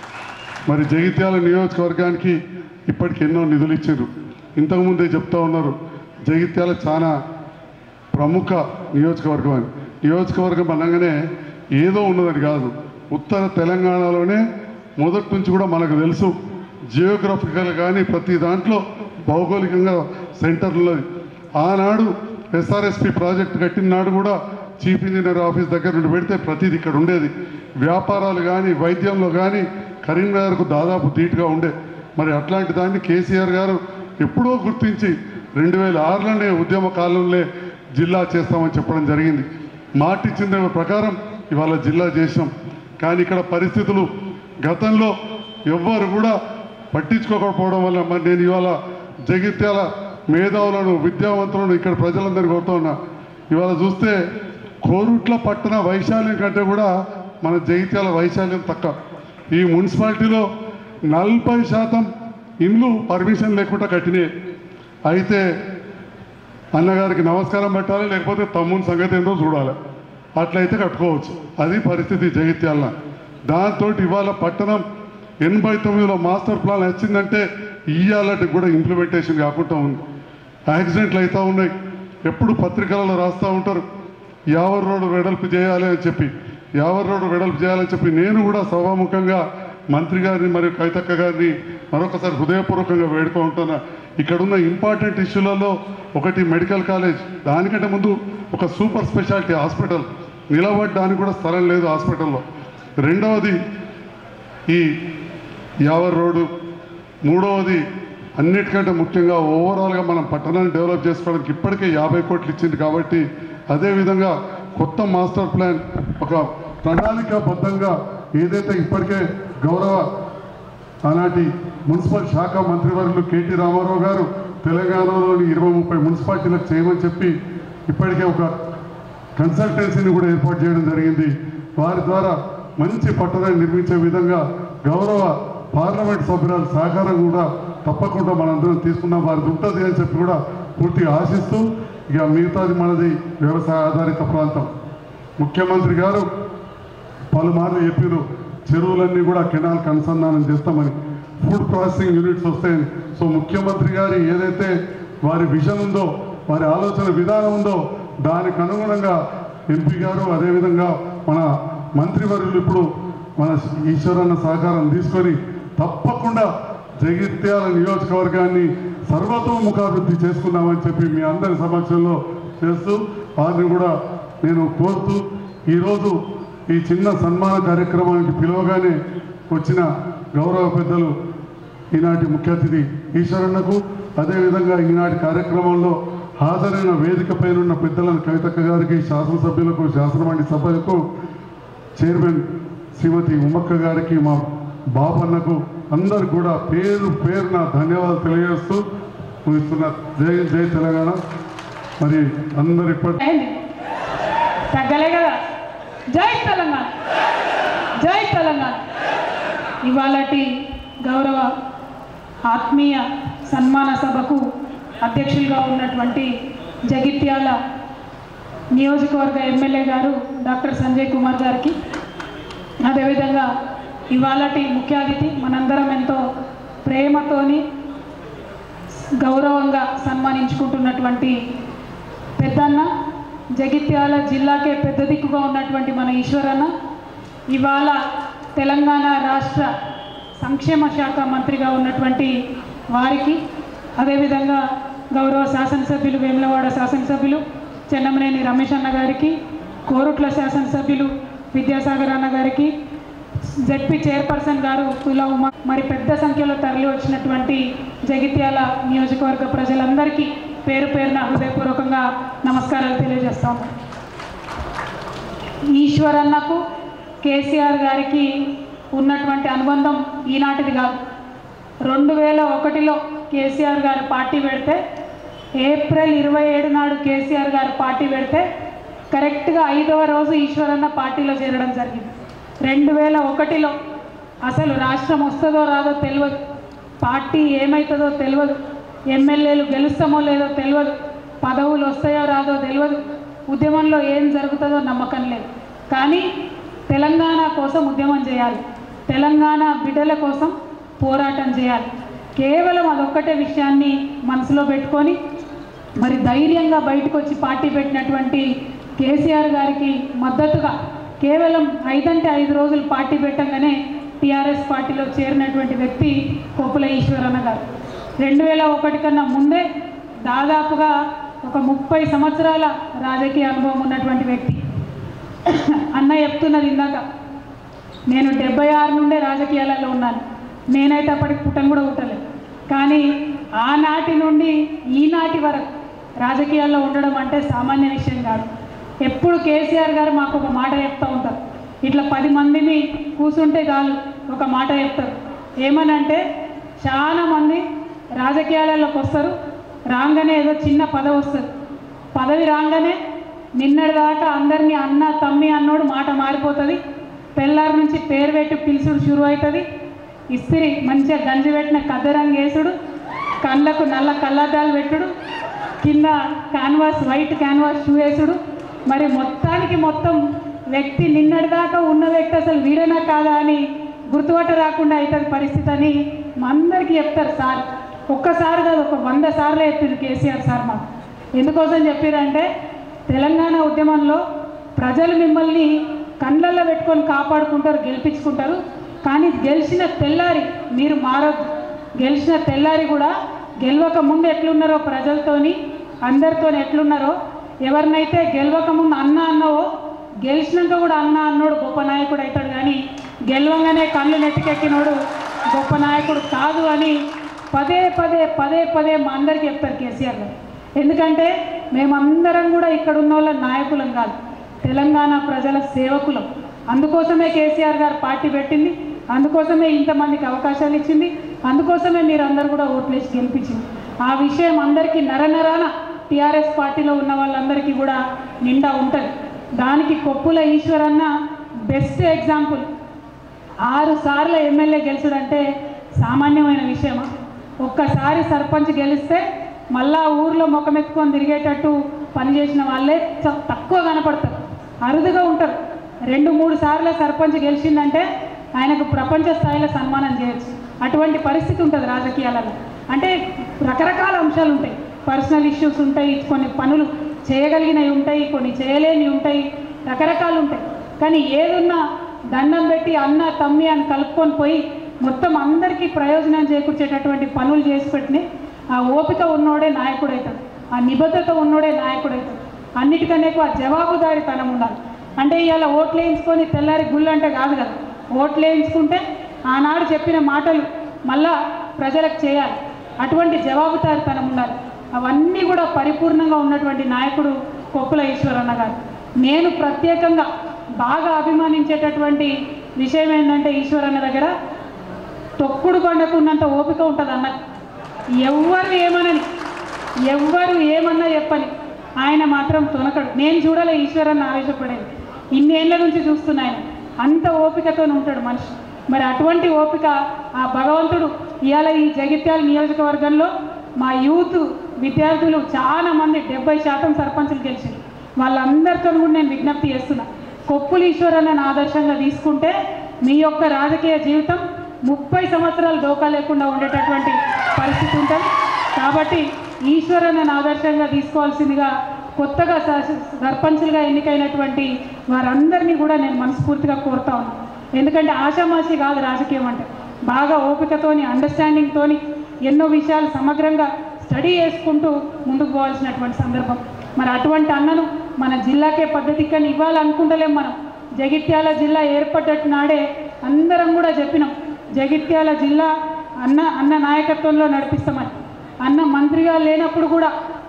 మరి జగిత్యాల నియోజకవర్గానికి ఇప్పటికి ఎన్నో నిధులు ఇచ్చారు ఇంతకుముందే చెప్తా ఉన్నారు జగిత్యాల చాలా ప్రముఖ నియోజకవర్గం అని నియోజకవర్గం అనగానే ఏదో ఉన్నదని కాదు ఉత్తర తెలంగాణలోనే మొదటి నుంచి కూడా మనకు తెలుసు జియోగ్రఫికల్ కానీ ప్రతి దాంట్లో భౌగోళికంగా సెంటర్ ఉన్నది ఆనాడు ఎస్ఆర్ఎస్పి ప్రాజెక్ట్ కట్టిన నాడు కూడా చీఫ్ ఇంజనీర్ ఆఫీస్ దగ్గర నుండి పెడితే ప్రతిది ఇక్కడ ఉండేది వ్యాపారాలు కానీ వైద్యంలో కానీ కరీంనగర్కు దాదాపు ధీటుగా ఉండే మరి అట్లాంటి దాన్ని కేసీఆర్ గారు ఎప్పుడో గుర్తించి రెండు వేల ఆరులోనే ఉద్యమ కాలంలో జిల్లా చేస్తామని చెప్పడం జరిగింది మాట ఇచ్చిన దాని ప్రకారం ఇవాళ జిల్లా చేసాం కానీ ఇక్కడ పరిస్థితులు గతంలో ఎవ్వరు కూడా పట్టించుకోకపోవడం వల్ల మరి నేను ఇవాళ జగిత్యాల మేధావులను విద్యావంతులను ఇక్కడ ప్రజలందరినీ కోరుతా ఉన్నా ఇవాళ చూస్తే కోరుట్ల పట్టణ వైశాల్యం కంటే కూడా మన జగిత్యాల వైశాల్యం తక్కువ ఈ మున్సిపాలిటీలో నలభై శాతం ఇండ్లు పర్మిషన్ లేకుండా కట్టినాయి అయితే అన్నగారికి నమస్కారం పెట్టాలి లేకపోతే తమ్ముని సంగతి ఏందో చూడాలి అట్లయితే కట్టుకోవచ్చు అది పరిస్థితి జగిత్యాల దాంతో ఇవాళ పట్టణం ఎనభై తొమ్మిదిలో మాస్టర్ ప్లాన్ వచ్చిందంటే ఇయ్యాలటి కూడా ఇంప్లిమెంటేషన్ కాకుండా ఉంది యాక్సిడెంట్లు అవుతూ ఉన్నాయి ఎప్పుడు పత్రికలలో రాస్తూ ఉంటారు యావర్ రోడ్డు వెడల్పు చేయాలి అని చెప్పి యావర్ రోడ్డు వెడల్పు చేయాలని చెప్పి నేను కూడా సభాముఖంగా మంత్రి గారిని మరియు కవితక్క గారిని మరొకసారి హృదయపూర్వకంగా వేడుకుంటున్నా ఇక్కడున్న ఇంపార్టెంట్ ఇష్యూలలో ఒకటి మెడికల్ కాలేజ్ దానికంటే ముందు ఒక సూపర్ స్పెషాలిటీ హాస్పిటల్ నిలబడడానికి కూడా స్థలం లేదు హాస్పిటల్లో రెండవది ఈ యావర్ రోడ్డు మూడవది అన్నిటికంటే ముఖ్యంగా ఓవరాల్గా మనం పట్టణాన్ని డెవలప్ చేసుకోవడానికి ఇప్పటికే యాభై కోట్లు ఇచ్చింది కాబట్టి అదేవిధంగా కొత్త మాస్టర్ ప్లాన్ ఒక ప్రణాళికాబద్ధంగా ఏదైతే ఇప్పటికే గౌరవ ఆనాటి మున్సిపల్ శాఖ మంత్రివర్యులు కేటీ రామారావు గారు తెలంగాణలోని ఇరవై ముప్పై మున్సిపాలిటీలకు చేయమని చెప్పి ఇప్పటికే ఒక కన్సల్టెన్సీని కూడా ఏర్పాటు చేయడం జరిగింది వారి ద్వారా మంచి పట్టణాన్ని నిర్మించే విధంగా గౌరవ పార్లమెంట్ సభ్యురాల సహకారం కూడా తప్పకుండా మనందరం తీసుకున్నాం వారిది ఉంటుంది అని చెప్పి కూడా పూర్తిగా ఆశిస్తూ ఇక మిగతాది మనది వ్యవసాయ ఆధారిత ప్రాంతం ముఖ్యమంత్రి గారు పలుమార్లు చెప్పారు చెరువులన్నీ కూడా కెనాల్కి అనుసంధానం చేస్తామని ఫుడ్ ప్రాసెసింగ్ యూనిట్స్ వస్తాయని సో ముఖ్యమంత్రి గారి ఏదైతే వారి విజన్ ఉందో వారి ఆలోచన విధానం ఉందో దానికి అనుగుణంగా ఎంపీ గారు అదేవిధంగా మన మంత్రివర్యులు ఇప్పుడు మన ఈశ్వరన్న సహకారం తీసుకొని తప్పకుండా జగిత్యాల నియోజకవర్గాన్ని సర్వతోముఖాభివృద్ధి చేసుకుందామని చెప్పి మీ అందరి సమక్షంలో చేస్తూ వారిని కూడా నేను కోరుతూ ఈరోజు ఈ చిన్న సన్మాన కార్యక్రమానికి పిలవగానే వచ్చిన గౌరవ పెద్దలు ఈనాటి ముఖ్య అతిథి ఈశ్వరన్నకు అదేవిధంగా ఈనాటి కార్యక్రమంలో హాజరైన వేదిక పైనున్న పెద్దలను కవితక్క గారికి శాసనసభ్యులకు శాసనమండలి సభ్యులకు చైర్మన్ శ్రీమతి ఉమ్మక్క గారికి మా బాబన్నకు అందరు కూడా పేరు పేరున ధన్యవాదాలు తెలియజేస్తూ ముగిస్తున్న జై జై తెలంగాణ మరి అందరు ఇప్పటి అయింది తగ్గలే కదా జై తెలంగాణ జై తెలంగాణ ఇవాళటి గౌరవ ఆత్మీయ సన్మాన సభకు అధ్యక్షులుగా ఉన్నటువంటి జగిత్యాల నియోజకవర్గ ఎమ్మెల్యే గారు డాక్టర్ సంజయ్ కుమార్ గారికి అదేవిధంగా ఇవాళటి ముఖ్య అతిథి మనందరం ఎంతో ప్రేమతోని గౌరవంగా సన్మానించుకుంటున్నటువంటి పెద్దన్న జగిత్యాల జిల్లాకే పెద్ద దిక్కుగా ఉన్నటువంటి మన ఈశ్వరన్న ఇవాళ తెలంగాణ రాష్ట్ర సంక్షేమ శాఖ మంత్రిగా ఉన్నటువంటి వారికి అదేవిధంగా గౌరవ శాసనసభ్యులు వేములవాడ శాసనసభ్యులు చెన్నమనేని రమేష్ అన్న గారికి కోరుట్ల శాసనసభ్యులు విద్యాసాగర్ అన్న గారికి జెడ్పీ చైర్పర్సన్ గారు తులా ఉమా మరి పెద్ద సంఖ్యలో తరలి వచ్చినటువంటి జగిత్యాల నియోజకవర్గ ప్రజలందరికీ పేరు పేరున హృదయపూర్వకంగా నమస్కారాలు తెలియజేస్తాము ఈశ్వరన్నకు కేసీఆర్ గారికి ఉన్నటువంటి అనుబంధం ఈనాటిది కాదు రెండు వేల ఒకటిలో కేసీఆర్ గారు పార్టీ పెడితే ఏప్రిల్ ఇరవై ఏడు నాడు కేసీఆర్ గారు పార్టీ పెడితే కరెక్ట్గా ఐదవ రోజు ఈశ్వరన్న పార్టీలో చేరడం జరిగింది రెండు వేల ఒకటిలో అసలు రాష్ట్రం వస్తుందో రాదో తెలియదు పార్టీ ఏమవుతుందో తెలియదు ఎమ్మెల్యేలు గెలుస్తామో లేదో తెలియదు పదవులు వస్తాయో రాదో తెలియదు ఉద్యమంలో ఏం జరుగుతుందో నమ్మకం లేదు కానీ తెలంగాణ కోసం ఉద్యమం చేయాలి తెలంగాణ బిడ్డల కోసం పోరాటం చేయాలి కేవలం అదొక్కటే విషయాన్ని మనసులో పెట్టుకొని మరి ధైర్యంగా బయటకు వచ్చి పార్టీ పెట్టినటువంటి కేసీఆర్ గారికి మద్దతుగా కేవలం ఐదంటే ఐదు రోజులు పార్టీ పెట్టంగానే టీఆర్ఎస్ పార్టీలో చేరినటువంటి వ్యక్తి కొప్పుల ఈశ్వరన్న గారు రెండు వేల ఒకటి కన్నా ముందే దాదాపుగా ఒక ముప్పై సంవత్సరాల రాజకీయ అనుభవం ఉన్నటువంటి వ్యక్తి అన్న చెప్తున్నది ఇందాక నేను డెబ్బై ఆరు నుండే రాజకీయాలలో ఉన్నాను నేనైతే అప్పటికి పుట్టను కూడా పుట్టలేదు కానీ ఆనాటి నుండి ఈనాటి వరకు రాజకీయాల్లో ఉండడం అంటే సామాన్య విషయం కాదు ఎప్పుడు కేసీఆర్ గారు మాకు ఒక మాట చెప్తూ ఉంటారు ఇట్లా పది మందిని కూర్చుంటే చాలు ఒక మాట చెప్తారు ఏమనంటే చాలా మంది రాజకీయాలలోకి వస్తారు రాగానే ఏదో చిన్న పదవి వస్తుంది పదవి రాగానే నిన్నటి దాకా అందరినీ అన్న తమ్మి అన్నోడు మాట మారిపోతుంది పెళ్ళారి నుంచి పేరు పెట్టి పిలుచుడు షురు అవుతుంది ఇస్త్రీ మంచిగా గంజి పెట్టిన కద్దరంగి వేసుడు కళ్ళకు నల్ల కళ్ళద్దాలు పెట్టుడు కింద క్యాన్వాస్ వైట్ క్యాన్వాస్ షూ వేసుడు మరి మొత్తానికి మొత్తం వ్యక్తి నిన్నటిదాకా ఉన్న వ్యక్తి అసలు వీడనా కాదా అని గుర్తుపట్ట రాకుండా అవుతుంది పరిస్థితి అని మా అందరికీ చెప్తారు సార్ ఒక్కసారి కాదు ఒక వంద సార్లు చెప్పారు కేసీఆర్ సార్ మాకు ఎందుకోసం చెప్పారంటే తెలంగాణ ఉద్యమంలో ప్రజలు మిమ్మల్ని కళ్ళల్లో పెట్టుకొని కాపాడుకుంటారు గెలిపించుకుంటారు కానీ గెలిచిన తెల్లారి మీరు మారొద్దు గెలిచిన తెల్లారి కూడా గెలవక ముందు ఎట్లున్నారో ప్రజలతోని అందరితో ఎట్లున్నారో ఎవరినైతే గెలవక ముందు అన్న అన్నవో గెలిచినాక కూడా అన్న అన్నోడు గొప్ప నాయకుడు అవుతాడు కానీ గెలవంగానే కళ్ళు నెట్టికెక్కినోడు గొప్ప నాయకుడు కాదు అని పదే పదే పదే పదే మా అందరికీ చెప్తారు కేసీఆర్ గారు ఎందుకంటే మేమందరం కూడా ఇక్కడ ఉన్న వాళ్ళ నాయకులం కాదు తెలంగాణ ప్రజల సేవకులం అందుకోసమే కేసీఆర్ గారు పార్టీ పెట్టింది అందుకోసమే ఇంతమందికి అవకాశాలు ఇచ్చింది అందుకోసమే మీరు అందరు కూడా ఓట్లేసి గెలిపించింది ఆ విషయం అందరికీ నరనరాన టీఆర్ఎస్ పార్టీలో ఉన్న వాళ్ళందరికీ కూడా నిండా ఉంటుంది దానికి కొప్పుల ఈశ్వరన్న బెస్ట్ ఎగ్జాంపుల్ ఆరు సార్లు ఎమ్మెల్యే గెలుచుడంటే సామాన్యమైన విషయమా ఒక్కసారి సర్పంచ్ గెలిస్తే మళ్ళా ఊర్లో ముఖమెత్తుకొని తిరిగేటట్టు పనిచేసిన వాళ్ళే చ- తక్కువ కనపడతారు అరుదుగా ఉంటారు రెండు మూడు సార్లు సర్పంచ్ గెలిచిందంటే ఆయనకు ప్రపంచ స్థాయిలో సన్మానం చేయొచ్చు అటువంటి పరిస్థితి ఉంటుంది రాజకీయాలలో అంటే రకరకాల అంశాలు ఉంటాయి పర్సనల్ ఇష్యూస్ ఉంటాయి కొన్ని పనులు చేయగలిగినవి ఉంటాయి కొన్ని చేయలేనివి ఉంటాయి రకరకాలు ఉంటాయి కానీ ఏదున్నా దండం పెట్టి అన్న తమ్మి అని కలుపుకొని పోయి మొత్తం అందరికీ ప్రయోజనం చేకూర్చేటటువంటి పనులు చేసి పెట్టినాయి ఆ ఓపిక ఉన్నోడే నాయకుడు అవుతాడు ఆ నిబద్ధత ఉన్నోడే నాయకుడు అవుతాడు అన్నిటికన్నా ఎక్కువ జవాబుదారీతనం ఉండాలి అంటే ఇవాళ ఓట్లు వేయించుకొని తెల్లారి గుళ్ళు అంటే కాదు కదా ఓట్లు వేయించుకుంటే ఆనాడు చెప్పిన మాటలు మళ్ళా ప్రజలకు చేయాలి అటువంటి జవాబుదారీతనం ఉండాలి అవన్నీ కూడా పరిపూర్ణంగా ఉన్నటువంటి నాయకుడు కొప్పుల ఈశ్వరన్న గారు నేను ప్రత్యేకంగా బాగా అభిమానించేటటువంటి విషయం ఏంటంటే ఈశ్వరన్న దగ్గర తొక్కుడు కొండకు ఉన్నంత ఓపిక ఉంటుంది అన్న ఎవ్వరు ఏమనని ఎవ్వరు ఏమన్నా చెప్పని ఆయన మాత్రం తొనకడు నేను చూడలే ఈశ్వరన్న ఆవేశపడేది ఇన్నేళ్ల నుంచి చూస్తున్నా ఆయన అంత ఓపికతో ఉంటాడు మనిషి మరి అటువంటి ఓపిక ఆ భగవంతుడు ఇవాళ ఈ జగిత్యాల నియోజకవర్గంలో మా యూత్ విద్యార్థులు చాలా మంది డెబ్బై శాతం సర్పంచులు గెలిచారు వాళ్ళందరితో కూడా నేను విజ్ఞప్తి చేస్తున్నా కొప్పులు ఈశ్వరన్నను ఆదర్శంగా తీసుకుంటే మీ యొక్క రాజకీయ జీవితం ముప్పై సంవత్సరాలు డోకా లేకుండా ఉండేటటువంటి పరిస్థితి ఉంటుంది కాబట్టి ఈశ్వరన్నను ఆదర్శంగా తీసుకోవాల్సిందిగా కొత్తగా స- సర్పంచులుగా ఎన్నికైనటువంటి వారందరినీ కూడా నేను మనస్ఫూర్తిగా కోరుతా ఉన్నాను ఎందుకంటే ఆషామాషి కాదు రాజకీయం అంటే బాగా ఓపికతోని అండర్స్టాండింగ్తోని ఎన్నో విషయాలు సమగ్రంగా స్టడీ చేసుకుంటూ ముందుకు పోవాల్సినటువంటి సందర్భం మరి అటువంటి అన్నను మన జిల్లాకే పద్ధతి కానీ ఇవ్వాలనుకుంటలేం మనం జగిత్యాల జిల్లా ఏర్పడ్డట్టు నాడే అందరం కూడా చెప్పినాం జగిత్యాల జిల్లా అన్న అన్న నాయకత్వంలో నడిపిస్తామని అన్న మంత్రిగా లేనప్పుడు కూడా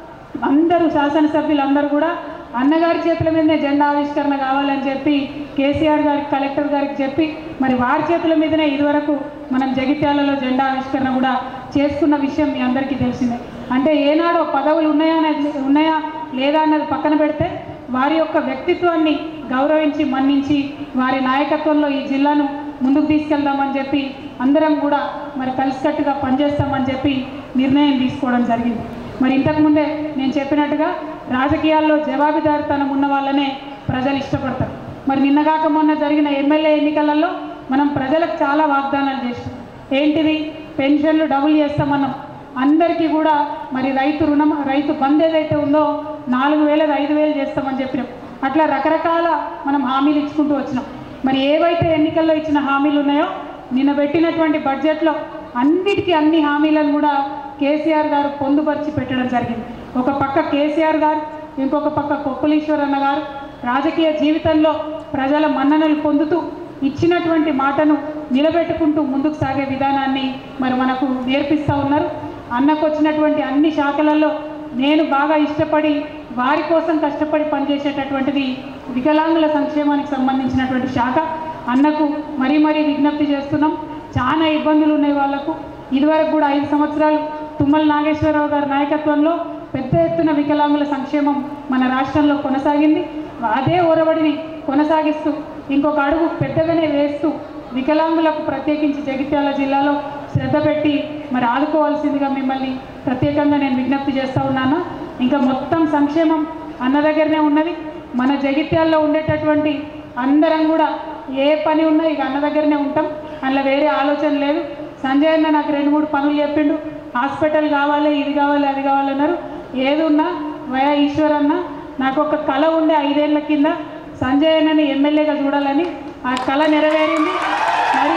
అందరూ శాసనసభ్యులు అందరూ కూడా అన్నగారి చేతుల మీదనే జెండా ఆవిష్కరణ కావాలని చెప్పి కేసీఆర్ గారికి కలెక్టర్ గారికి చెప్పి మరి వారి చేతుల మీదనే ఇదివరకు మనం జగిత్యాలలో జెండా ఆవిష్కరణ కూడా చేసుకున్న విషయం మీ అందరికీ తెలిసిందే అంటే ఏనాడో పదవులు ఉన్నాయా అనేది ఉన్నాయా లేదా అన్నది పక్కన పెడితే వారి యొక్క వ్యక్తిత్వాన్ని గౌరవించి మన్నించి వారి నాయకత్వంలో ఈ జిల్లాను ముందుకు తీసుకెళ్దామని చెప్పి అందరం కూడా మరి కలిసికట్టుగా పనిచేస్తామని చెప్పి నిర్ణయం తీసుకోవడం జరిగింది మరి ఇంతకుముందే నేను చెప్పినట్టుగా రాజకీయాల్లో జవాబుదారితనం ఉన్న వాళ్ళనే ప్రజలు ఇష్టపడతారు మరి నిన్నగాక మొన్న జరిగిన ఎమ్మెల్యే ఎన్నికలలో మనం ప్రజలకు చాలా వాగ్దానాలు చేసాం ఏంటిది పెన్షన్లు డబుల్ చేస్తామన్నాం అందరికీ కూడా మరి రైతు రుణం రైతు బంద్ ఏదైతే ఉందో నాలుగు వేలది ఐదు వేలు చేస్తామని చెప్పినాం అట్లా రకరకాల మనం హామీలు ఇచ్చుకుంటూ వచ్చినాం మరి ఏవైతే ఎన్నికల్లో ఇచ్చిన హామీలు ఉన్నాయో నిన్న పెట్టినటువంటి బడ్జెట్లో అన్నిటికీ అన్ని హామీలను కూడా కేసీఆర్ గారు పొందుపరిచి పెట్టడం జరిగింది ఒక పక్క కేసీఆర్ గారు ఇంకొక పక్క కొప్పులీశ్వరన్న గారు రాజకీయ జీవితంలో ప్రజల మన్ననలు పొందుతూ ఇచ్చినటువంటి మాటను నిలబెట్టుకుంటూ ముందుకు సాగే విధానాన్ని మరి మనకు నేర్పిస్తూ ఉన్నారు అన్నకు వచ్చినటువంటి అన్ని శాఖలలో నేను బాగా ఇష్టపడి వారి కోసం కష్టపడి పనిచేసేటటువంటిది వికలాంగుల సంక్షేమానికి సంబంధించినటువంటి శాఖ అన్నకు మరీ మరీ విజ్ఞప్తి చేస్తున్నాం చాలా ఇబ్బందులు ఉన్నాయి వాళ్లకు ఇదివరకు కూడా ఐదు సంవత్సరాలు తుమ్మల నాగేశ్వరరావు గారి నాయకత్వంలో పెద్ద ఎత్తున వికలాంగుల సంక్షేమం మన రాష్ట్రంలో కొనసాగింది అదే ఒరవడిని కొనసాగిస్తూ ఇంకొక అడుగు పెద్దగానే వేస్తూ వికలాంగులకు ప్రత్యేకించి జగిత్యాల జిల్లాలో శ్రద్ధ పెట్టి మరి ఆదుకోవాల్సిందిగా మిమ్మల్ని ప్రత్యేకంగా నేను విజ్ఞప్తి చేస్తూ ఉన్నాను ఇంకా మొత్తం సంక్షేమం అన్న దగ్గరనే ఉన్నది మన జగిత్యాల్లో ఉండేటటువంటి అందరం కూడా ఏ పని ఉన్నా ఇక అన్న దగ్గరనే ఉంటాం అందులో వేరే ఆలోచన లేదు సంజయ్ అన్న నాకు రెండు మూడు పనులు చెప్పిండు హాస్పిటల్ కావాలి ఇది కావాలి అది కావాలన్నారు ఏది ఉన్నా వయా ఈశ్వర్ అన్న నాకు ఒక కళ ఉండే ఐదేళ్ల కింద సంజయ్ అన్నని ఎమ్మెల్యేగా చూడాలని ఆ కళ నెరవేరింది మరి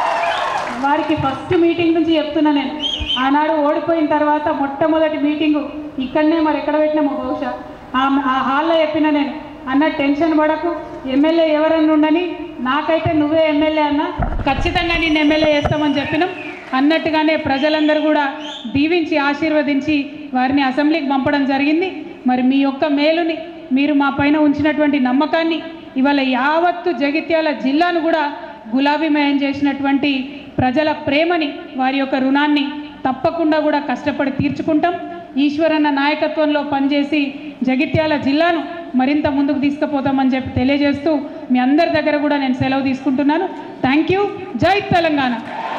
వారికి ఫస్ట్ మీటింగ్ నుంచి చెప్తున్నా నేను ఆనాడు ఓడిపోయిన తర్వాత మొట్టమొదటి మీటింగు ఇక్కడనే మరి ఎక్కడ పెట్టినామో బహుశా ఆ- ఆ హాల్లో చెప్పిన నేను అన్న టెన్షన్ పడకు ఎమ్మెల్యే ఎవరన్నా ఉండని నాకైతే నువ్వే ఎమ్మెల్యే అన్న ఖచ్చితంగా నేను ఎమ్మెల్యే చేస్తామని చెప్పినాం అన్నట్టుగానే ప్రజలందరూ కూడా దీవించి ఆశీర్వదించి వారిని అసెంబ్లీకి పంపడం జరిగింది మరి మీ యొక్క మేలుని మీరు మా పైన ఉంచినటువంటి నమ్మకాన్ని ఇవాళ యావత్తు జగిత్యాల జిల్లాను కూడా గులాబీమయం చేసినటువంటి ప్రజల ప్రేమని వారి యొక్క రుణాన్ని తప్పకుండా కూడా కష్టపడి తీర్చుకుంటాం ఈశ్వరన్న నాయకత్వంలో పనిచేసి జగిత్యాల జిల్లాను మరింత ముందుకు తీసుకుపోతామని చెప్పి తెలియజేస్తూ మీ అందరి దగ్గర కూడా నేను సెలవు తీసుకుంటున్నాను థ్యాంక్ యూ జై తెలంగాణ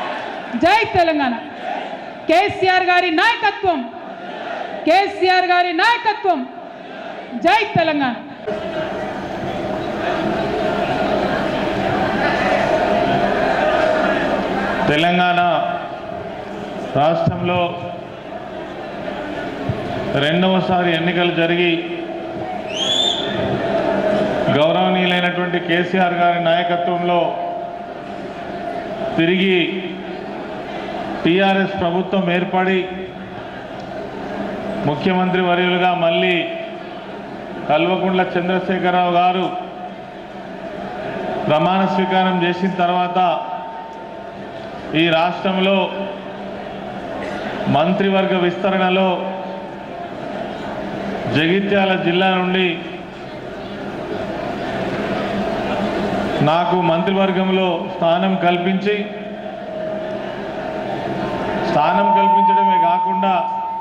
జై తెలంగాణ కేసీఆర్ గారి నాయకత్వం కేసీఆర్ గారి నాయకత్వం జై తెలంగాణ తెలంగాణ రాష్ట్రంలో రెండవసారి ఎన్నికలు జరిగి గౌరవనీయులైనటువంటి కేసీఆర్ గారి నాయకత్వంలో తిరిగి టీఆర్ఎస్ ప్రభుత్వం ఏర్పడి ముఖ్యమంత్రి వర్యులుగా మళ్ళీ కల్వకుంట్ల చంద్రశేఖరరావు గారు ప్రమాణ స్వీకారం చేసిన తర్వాత ఈ రాష్ట్రంలో మంత్రివర్గ విస్తరణలో జగిత్యాల జిల్లా నుండి నాకు మంత్రివర్గంలో స్థానం కల్పించి స్థానం కల్పించడమే కాకుండా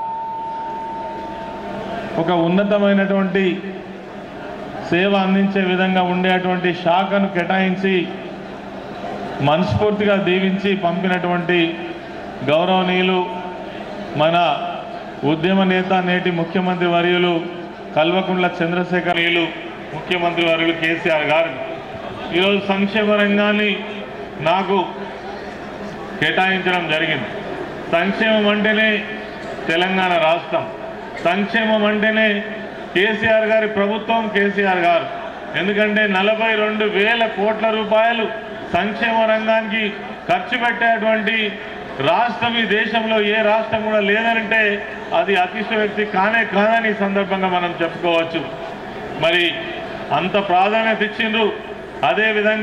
ఒక ఉన్నతమైనటువంటి సేవ అందించే విధంగా ఉండేటువంటి శాఖను కేటాయించి మనస్ఫూర్తిగా దీవించి పంపినటువంటి గౌరవనీయులు మన ఉద్యమ నేత నేటి ముఖ్యమంత్రి వర్యులు కల్వకుంట్ల చంద్రశేఖరనీయులు ముఖ్యమంత్రి వర్యులు కేసీఆర్ గారు ఈరోజు సంక్షేమ రంగాన్ని నాకు కేటాయించడం జరిగింది సంక్షేమం అంటేనే తెలంగాణ రాష్ట్రం సంక్షేమం అంటేనే కేసీఆర్ గారి ప్రభుత్వం కేసీఆర్ గారు ఎందుకంటే నలభై రెండు వేల కోట్ల రూపాయలు సంక్షేమ రంగానికి ఖర్చు పెట్టేటువంటి రాష్ట్రం ఈ దేశంలో ఏ రాష్ట్రం కూడా లేదంటే అది అతిశయోక్తి కానే కాదని ఈ సందర్భంగా మనం చెప్పుకోవచ్చు మరి అంత ప్రాధాన్యత ఇచ్చిండ్రు అదేవిధంగా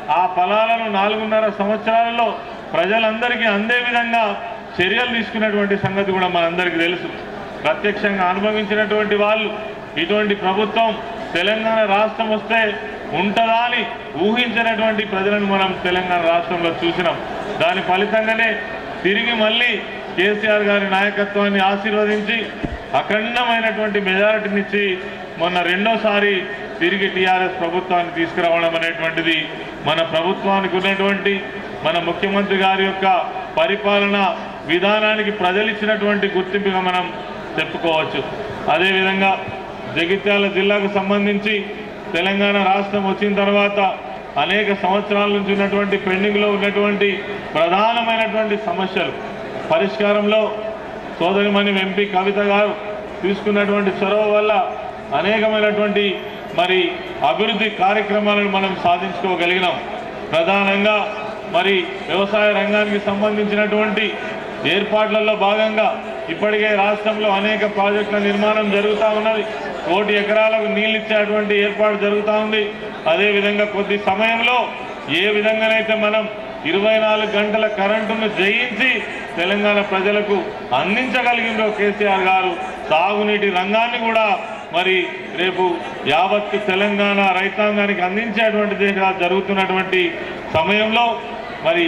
ఆ ఫలాలను నాలుగున్నర సంవత్సరాలలో ప్రజలందరికీ అందే విధంగా చర్యలు తీసుకున్నటువంటి సంగతి కూడా మనందరికీ తెలుసు ప్రత్యక్షంగా అనుభవించినటువంటి వాళ్ళు ఇటువంటి ప్రభుత్వం తెలంగాణ రాష్ట్రం వస్తే ఉంటుందా అని ఊహించినటువంటి ప్రజలను మనం తెలంగాణ రాష్ట్రంలో చూసినాం దాని ఫలితంగానే తిరిగి మళ్ళీ కేసీఆర్ గారి నాయకత్వాన్ని ఆశీర్వదించి అఖండమైనటువంటి మెజారిటీనిచ్చి మొన్న రెండోసారి తిరిగి టీఆర్ఎస్ ప్రభుత్వాన్ని తీసుకురావడం అనేటువంటిది మన ప్రభుత్వానికి ఉన్నటువంటి మన ముఖ్యమంత్రి గారి యొక్క పరిపాలన విధానానికి ప్రజలు ఇచ్చినటువంటి గుర్తింపుగా మనం చెప్పుకోవచ్చు అదేవిధంగా జగిత్యాల జిల్లాకు సంబంధించి తెలంగాణ రాష్ట్రం వచ్చిన తర్వాత అనేక సంవత్సరాల నుంచి ఉన్నటువంటి పెండింగ్లో ఉన్నటువంటి ప్రధానమైనటువంటి సమస్యలు పరిష్కారంలో సోదరిమణి ఎంపీ కవిత గారు తీసుకున్నటువంటి చొరవ వల్ల అనేకమైనటువంటి మరి అభివృద్ధి కార్యక్రమాలను మనం సాధించుకోగలిగినాం ప్రధానంగా మరి వ్యవసాయ రంగానికి సంబంధించినటువంటి ఏర్పాట్లలో భాగంగా ఇప్పటికే రాష్ట్రంలో అనేక ప్రాజెక్టుల నిర్మాణం జరుగుతూ ఉన్నది కోటి ఎకరాలకు నీళ్ళు ఇచ్చేటువంటి ఏర్పాటు జరుగుతూ ఉంది అదేవిధంగా కొద్ది సమయంలో ఏ విధంగానైతే మనం ఇరవై నాలుగు గంటల కరెంటును జయించి తెలంగాణ ప్రజలకు అందించగలిగిందో కేసీఆర్ గారు సాగునీటి రంగాన్ని కూడా మరి రేపు యావత్తు తెలంగాణ రైతాంగానికి అందించేటువంటి దిశగా జరుగుతున్నటువంటి సమయంలో మరి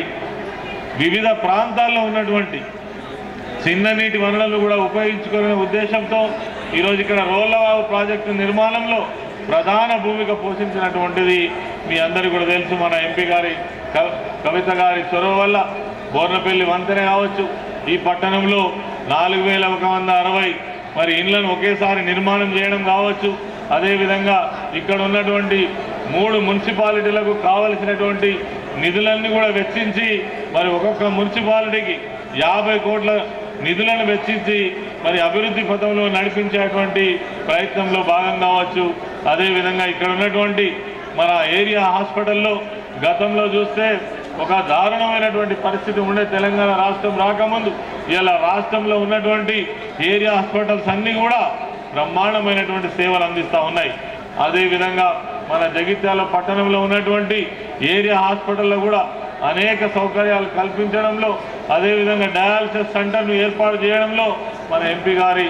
వివిధ ప్రాంతాల్లో ఉన్నటువంటి చిన్న నీటి వనరులను కూడా ఉపయోగించుకునే ఉద్దేశంతో ఈరోజు ఇక్కడ రోళ్లవాగు ప్రాజెక్టు నిర్మాణంలో ప్రధాన భూమిక పోషించినటువంటిది మీ అందరికీ కూడా తెలుసు మన ఎంపీ గారి క- కవిత గారి చొరవ వల్ల బోర్నపల్లి వంతెన కావచ్చు ఈ పట్టణంలో నాలుగు వేల ఒక వంద అరవై మరి ఇండ్లను ఒకేసారి నిర్మాణం చేయడం కావచ్చు అదేవిధంగా ఇక్కడ ఉన్నటువంటి మూడు మున్సిపాలిటీలకు కావలసినటువంటి నిధులన్నీ కూడా వెచ్చించి మరి ఒక్కొక్క మున్సిపాలిటీకి యాభై కోట్ల నిధులను వెచ్చించి మరి అభివృద్ధి పథంలో నడిపించేటువంటి ప్రయత్నంలో భాగం కావచ్చు అదేవిధంగా ఇక్కడ ఉన్నటువంటి మన ఏరియా హాస్పిటల్లో గతంలో చూస్తే ఒక దారుణమైనటువంటి పరిస్థితి ఉండే తెలంగాణ రాష్ట్రం రాకముందు ఇలా రాష్ట్రంలో ఉన్నటువంటి ఏరియా హాస్పిటల్స్ అన్నీ కూడా బ్రహ్మాండమైనటువంటి సేవలు అందిస్తూ ఉన్నాయి అదేవిధంగా మన జగిత్యాల పట్టణంలో ఉన్నటువంటి ఏరియా హాస్పిటల్లో కూడా అనేక సౌకర్యాలు కల్పించడంలో అదేవిధంగా డయాలసిస్ సెంటర్ను ఏర్పాటు చేయడంలో మన ఎంపీ గారి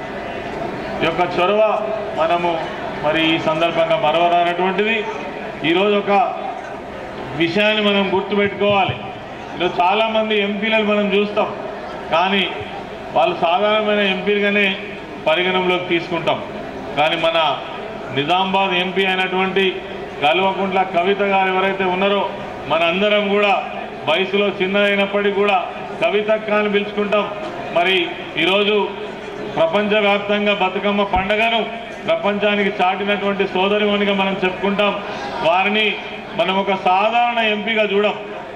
యొక్క చొరవ మనము మరి ఈ సందర్భంగా మరవరానటువంటిది ఈరోజు ఒక విషయాన్ని మనం గుర్తుపెట్టుకోవాలి ఈరోజు చాలామంది ఎంపీలను మనం చూస్తాం కానీ వాళ్ళు సాధారణమైన ఎంపీలుగానే పరిగణంలోకి తీసుకుంటాం కానీ మన నిజామాబాద్ ఎంపీ అయినటువంటి కల్వకుంట్ల కవిత గారు ఎవరైతే ఉన్నారో మనందరం కూడా వయసులో చిన్నదైనప్పటికీ కూడా కవితక్క అని పిలుచుకుంటాం మరి ఈరోజు ప్రపంచవ్యాప్తంగా బతుకమ్మ పండగను ప్రపంచానికి చాటినటువంటి సోదరిమణిగా మనం చెప్పుకుంటాం వారిని మనం ఒక సాధారణ ఎంపీగా చూడం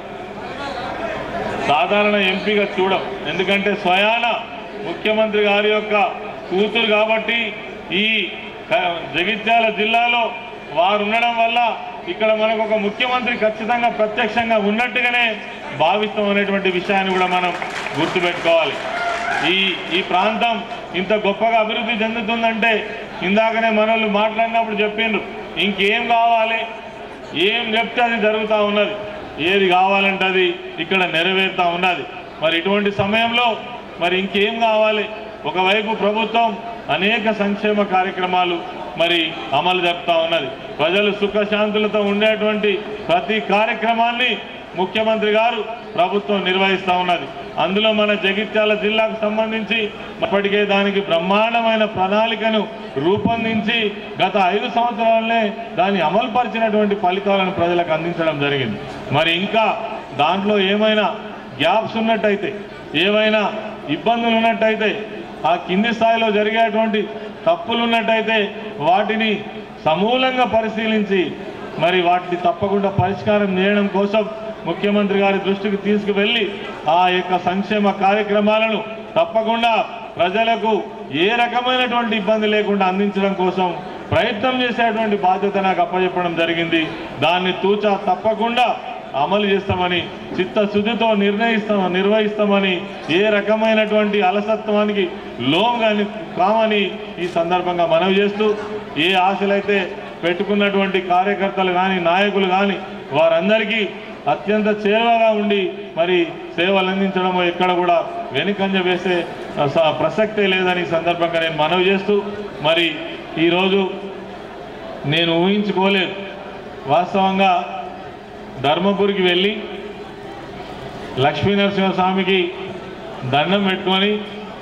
సాధారణ ఎంపీగా చూడం ఎందుకంటే స్వయాన ముఖ్యమంత్రి గారి యొక్క కూతురు కాబట్టి ఈ క- జగిత్యాల జిల్లాలో వారు ఉండడం వల్ల ఇక్కడ మనకు ఒక ముఖ్యమంత్రి ఖచ్చితంగా ప్రత్యక్షంగా ఉన్నట్టుగానే భావిస్తాం అనేటువంటి విషయాన్ని కూడా మనం గుర్తుపెట్టుకోవాలి ఈ ఈ ప్రాంతం ఇంత గొప్పగా అభివృద్ధి చెందుతుందంటే ఇందాకనే మనోళ్ళు మాట్లాడినప్పుడు చెప్పిండ్రు ఇంకేం కావాలి ఏం చెప్తే అది జరుగుతూ ఉన్నది ఏది కావాలంటే అది ఇక్కడ నెరవేరుతూ ఉన్నది మరి ఇటువంటి సమయంలో మరి ఇంకేం కావాలి ఒకవైపు ప్రభుత్వం అనేక సంక్షేమ కార్యక్రమాలు మరి అమలు జరుపుతూ ఉన్నది ప్రజలు సుఖశాంతులతో ఉండేటువంటి ప్రతి కార్యక్రమాన్ని ముఖ్యమంత్రి గారు ప్రభుత్వం నిర్వహిస్తూ ఉన్నది అందులో మన జగిత్యాల జిల్లాకు సంబంధించి ఇప్పటికే దానికి బ్రహ్మాండమైన ప్రణాళికను రూపొందించి గత ఐదు సంవత్సరాలనే దాన్ని అమలుపరిచినటువంటి ఫలితాలను ప్రజలకు అందించడం జరిగింది మరి ఇంకా దాంట్లో ఏమైనా గ్యాప్స్ ఉన్నట్టయితే ఏమైనా ఇబ్బందులు ఉన్నట్టయితే ఆ కింది స్థాయిలో జరిగేటువంటి తప్పులు ఉన్నట్టయితే వాటిని సమూలంగా పరిశీలించి మరి వాటిని తప్పకుండా పరిష్కారం చేయడం కోసం ముఖ్యమంత్రి గారి దృష్టికి తీసుకువెళ్ళి ఆ యొక్క సంక్షేమ కార్యక్రమాలను తప్పకుండా ప్రజలకు ఏ రకమైనటువంటి ఇబ్బంది లేకుండా అందించడం కోసం ప్రయత్నం చేసేటువంటి బాధ్యత నాకు అప్పచెప్పడం జరిగింది దాన్ని తూచా తప్పకుండా అమలు చేస్తామని చిత్తశుద్ధితో నిర్ణయిస్తాం నిర్వహిస్తామని ఏ రకమైనటువంటి అలసత్వానికి లోంగాని కామని ఈ సందర్భంగా మనవి చేస్తూ ఏ ఆశలైతే పెట్టుకున్నటువంటి కార్యకర్తలు కానీ నాయకులు కానీ వారందరికీ అత్యంత చేరువగా ఉండి మరి సేవలు అందించడం ఎక్కడ కూడా వెనుకంజ వేసే ఆ, స- ప్రసక్తే లేదని ఈ సందర్భంగా నేను మనవి చేస్తూ మరి ఈరోజు నేను ఊహించుకోలేదు వాస్తవంగా ధర్మపురికి వెళ్ళి లక్ష్మీ నరసింహస్వామికి దండం పెట్టుకొని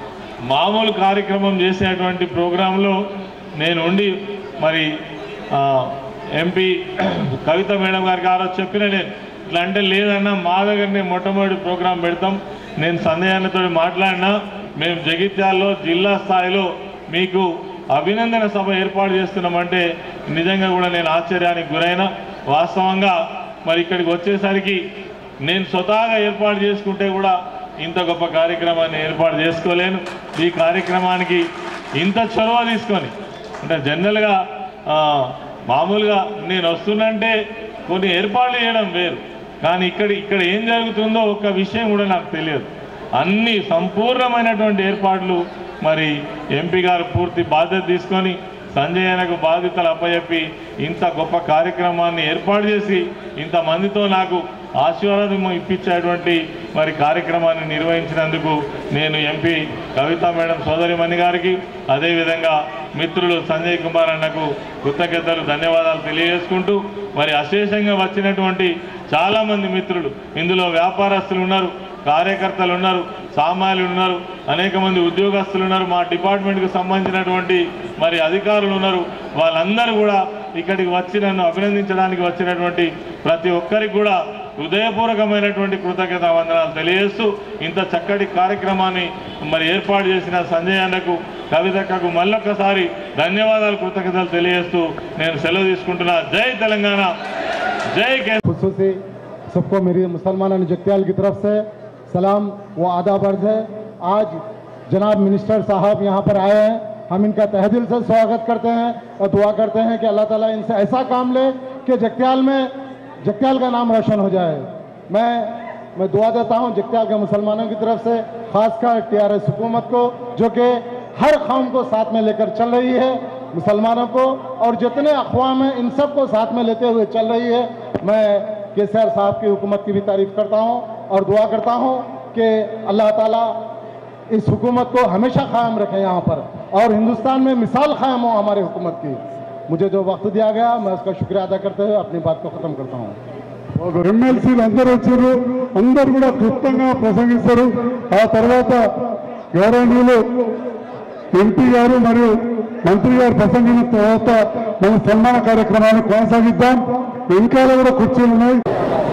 మామూలు కార్యక్రమం చేసేటువంటి ప్రోగ్రాంలో నేను ఉండి మరి ఆ, ఎంపీ కవిత మేడం గారికి ఆ రోజు చెప్పిన నేను ఇట్లా అంటే లేదన్నా మా దగ్గరనే మొట్టమొదటి ప్రోగ్రాం పెడతాం నేను సందేహాలతో మాట్లాడినా మేము జగిత్యాల్లో జిల్లా స్థాయిలో మీకు అభినందన సభ ఏర్పాటు చేస్తున్నామంటే నిజంగా కూడా నేను ఆశ్చర్యానికి గురైన వాస్తవంగా మరి ఇక్కడికి వచ్చేసరికి నేను స్వతహాగా ఏర్పాటు చేసుకుంటే కూడా ఇంత గొప్ప కార్యక్రమాన్ని ఏర్పాటు చేసుకోలేను ఈ కార్యక్రమానికి ఇంత చొరవ తీసుకొని అంటే జనరల్గా ఆ, మామూలుగా నేను వస్తున్నంటే కొన్ని ఏర్పాట్లు చేయడం వేరు కానీ ఇక్కడ ఇక్కడ ఏం జరుగుతుందో ఒక విషయం కూడా నాకు తెలియదు అన్ని సంపూర్ణమైనటువంటి ఏర్పాట్లు మరి ఎంపీ గారు పూర్తి బాధ్యత తీసుకొని సంజయ్ అన్నకు బాధ్యతలు అప్పచెప్పి ఇంత గొప్ప కార్యక్రమాన్ని ఏర్పాటు చేసి ఇంతమందితో నాకు ఆశీర్వాదం ఇప్పించేటువంటి మరి కార్యక్రమాన్ని నిర్వహించినందుకు నేను ఎంపీ కవితా మేడం సోదరిమణి గారికి అదేవిధంగా మిత్రులు సంజయ్ కుమార్ అన్నకు కృతజ్ఞతలు ధన్యవాదాలు తెలియజేసుకుంటూ మరి అశేషంగా వచ్చినటువంటి చాలామంది మిత్రులు ఇందులో వ్యాపారస్తులు ఉన్నారు కార్యకర్తలు ఉన్నారు సామాన్యులు ఉన్నారు అనేక మంది ఉద్యోగస్తులు ఉన్నారు మా డిపార్ట్మెంట్కి సంబంధించినటువంటి మరి అధికారులు ఉన్నారు వాళ్ళందరూ కూడా ఇక్కడికి వచ్చి నన్ను అభినందించడానికి వచ్చినటువంటి ప్రతి ఒక్కరికి కూడా హృదయపూర్వకమైనటువంటి కృతజ్ఞత వందనాలు తెలియజేస్తూ ఇంత చక్కటి కార్యక్రమాన్ని మరి ఏర్పాటు చేసిన సంజయ్ అన్నకు కవితక్కకు మళ్ళొక్కసారి ధన్యవాదాలు కృతజ్ఞతలు తెలియజేస్తూ నేను సెలవు తీసుకుంటున్నా జై తెలంగాణ జై కే खसूसी सबको मेरी मुसलमान जगत्याल की तरफ से सलाम व आदाब अर्ज है आज जनाब मिनिस्टर साहब यहाँ पर आए हैं हम इनका तह दिल से स्वागत करते हैं और दुआ करते हैं कि अल्लाह ताला इनसे ऐसा काम ले कि जगत्याल में जगत्याल का नाम रोशन हो जाए मैं मैं दुआ देता हूँ जगत्याल के मुसलमानों की तरफ से खासकर टीआरएस हुकूमत को जो कि हर कौम को साथ में लेकर चल रही है मुसलमानों को और जितने अखवाम हैं इन सब को साथ में लेते हुए चल रही है मैं के साहब की हुकूमत की भी तारीफ करता हूँ और दुआ करता हूँ कि अल्लाह ताला इस हुकूमत को हमेशा कायम रखें यहाँ पर और हिंदुस्तान में मिसाल कायम हो हमारी हुकूमत की मुझे जो वक्त दिया गया मैं उसका शुक्रिया अदा करते हुए अपनी बात को ख़त्म करता हूँ ఒక ఎమ్మెల్సీలు అందరూ వచ్చారు అందరు కూడా క్లుప్తంగా ప్రసంగిస్తారు ఆ తర్వాత గౌరవనీయులు ఎంపీ గారు మరియు మంత్రి గారు ప్రసంగిన తర్వాత మన సన్మాన కార్యక్రమాన్ని కొనసాగిద్దాం వెనకాల కూడా కుర్చీలు ఉన్నాయి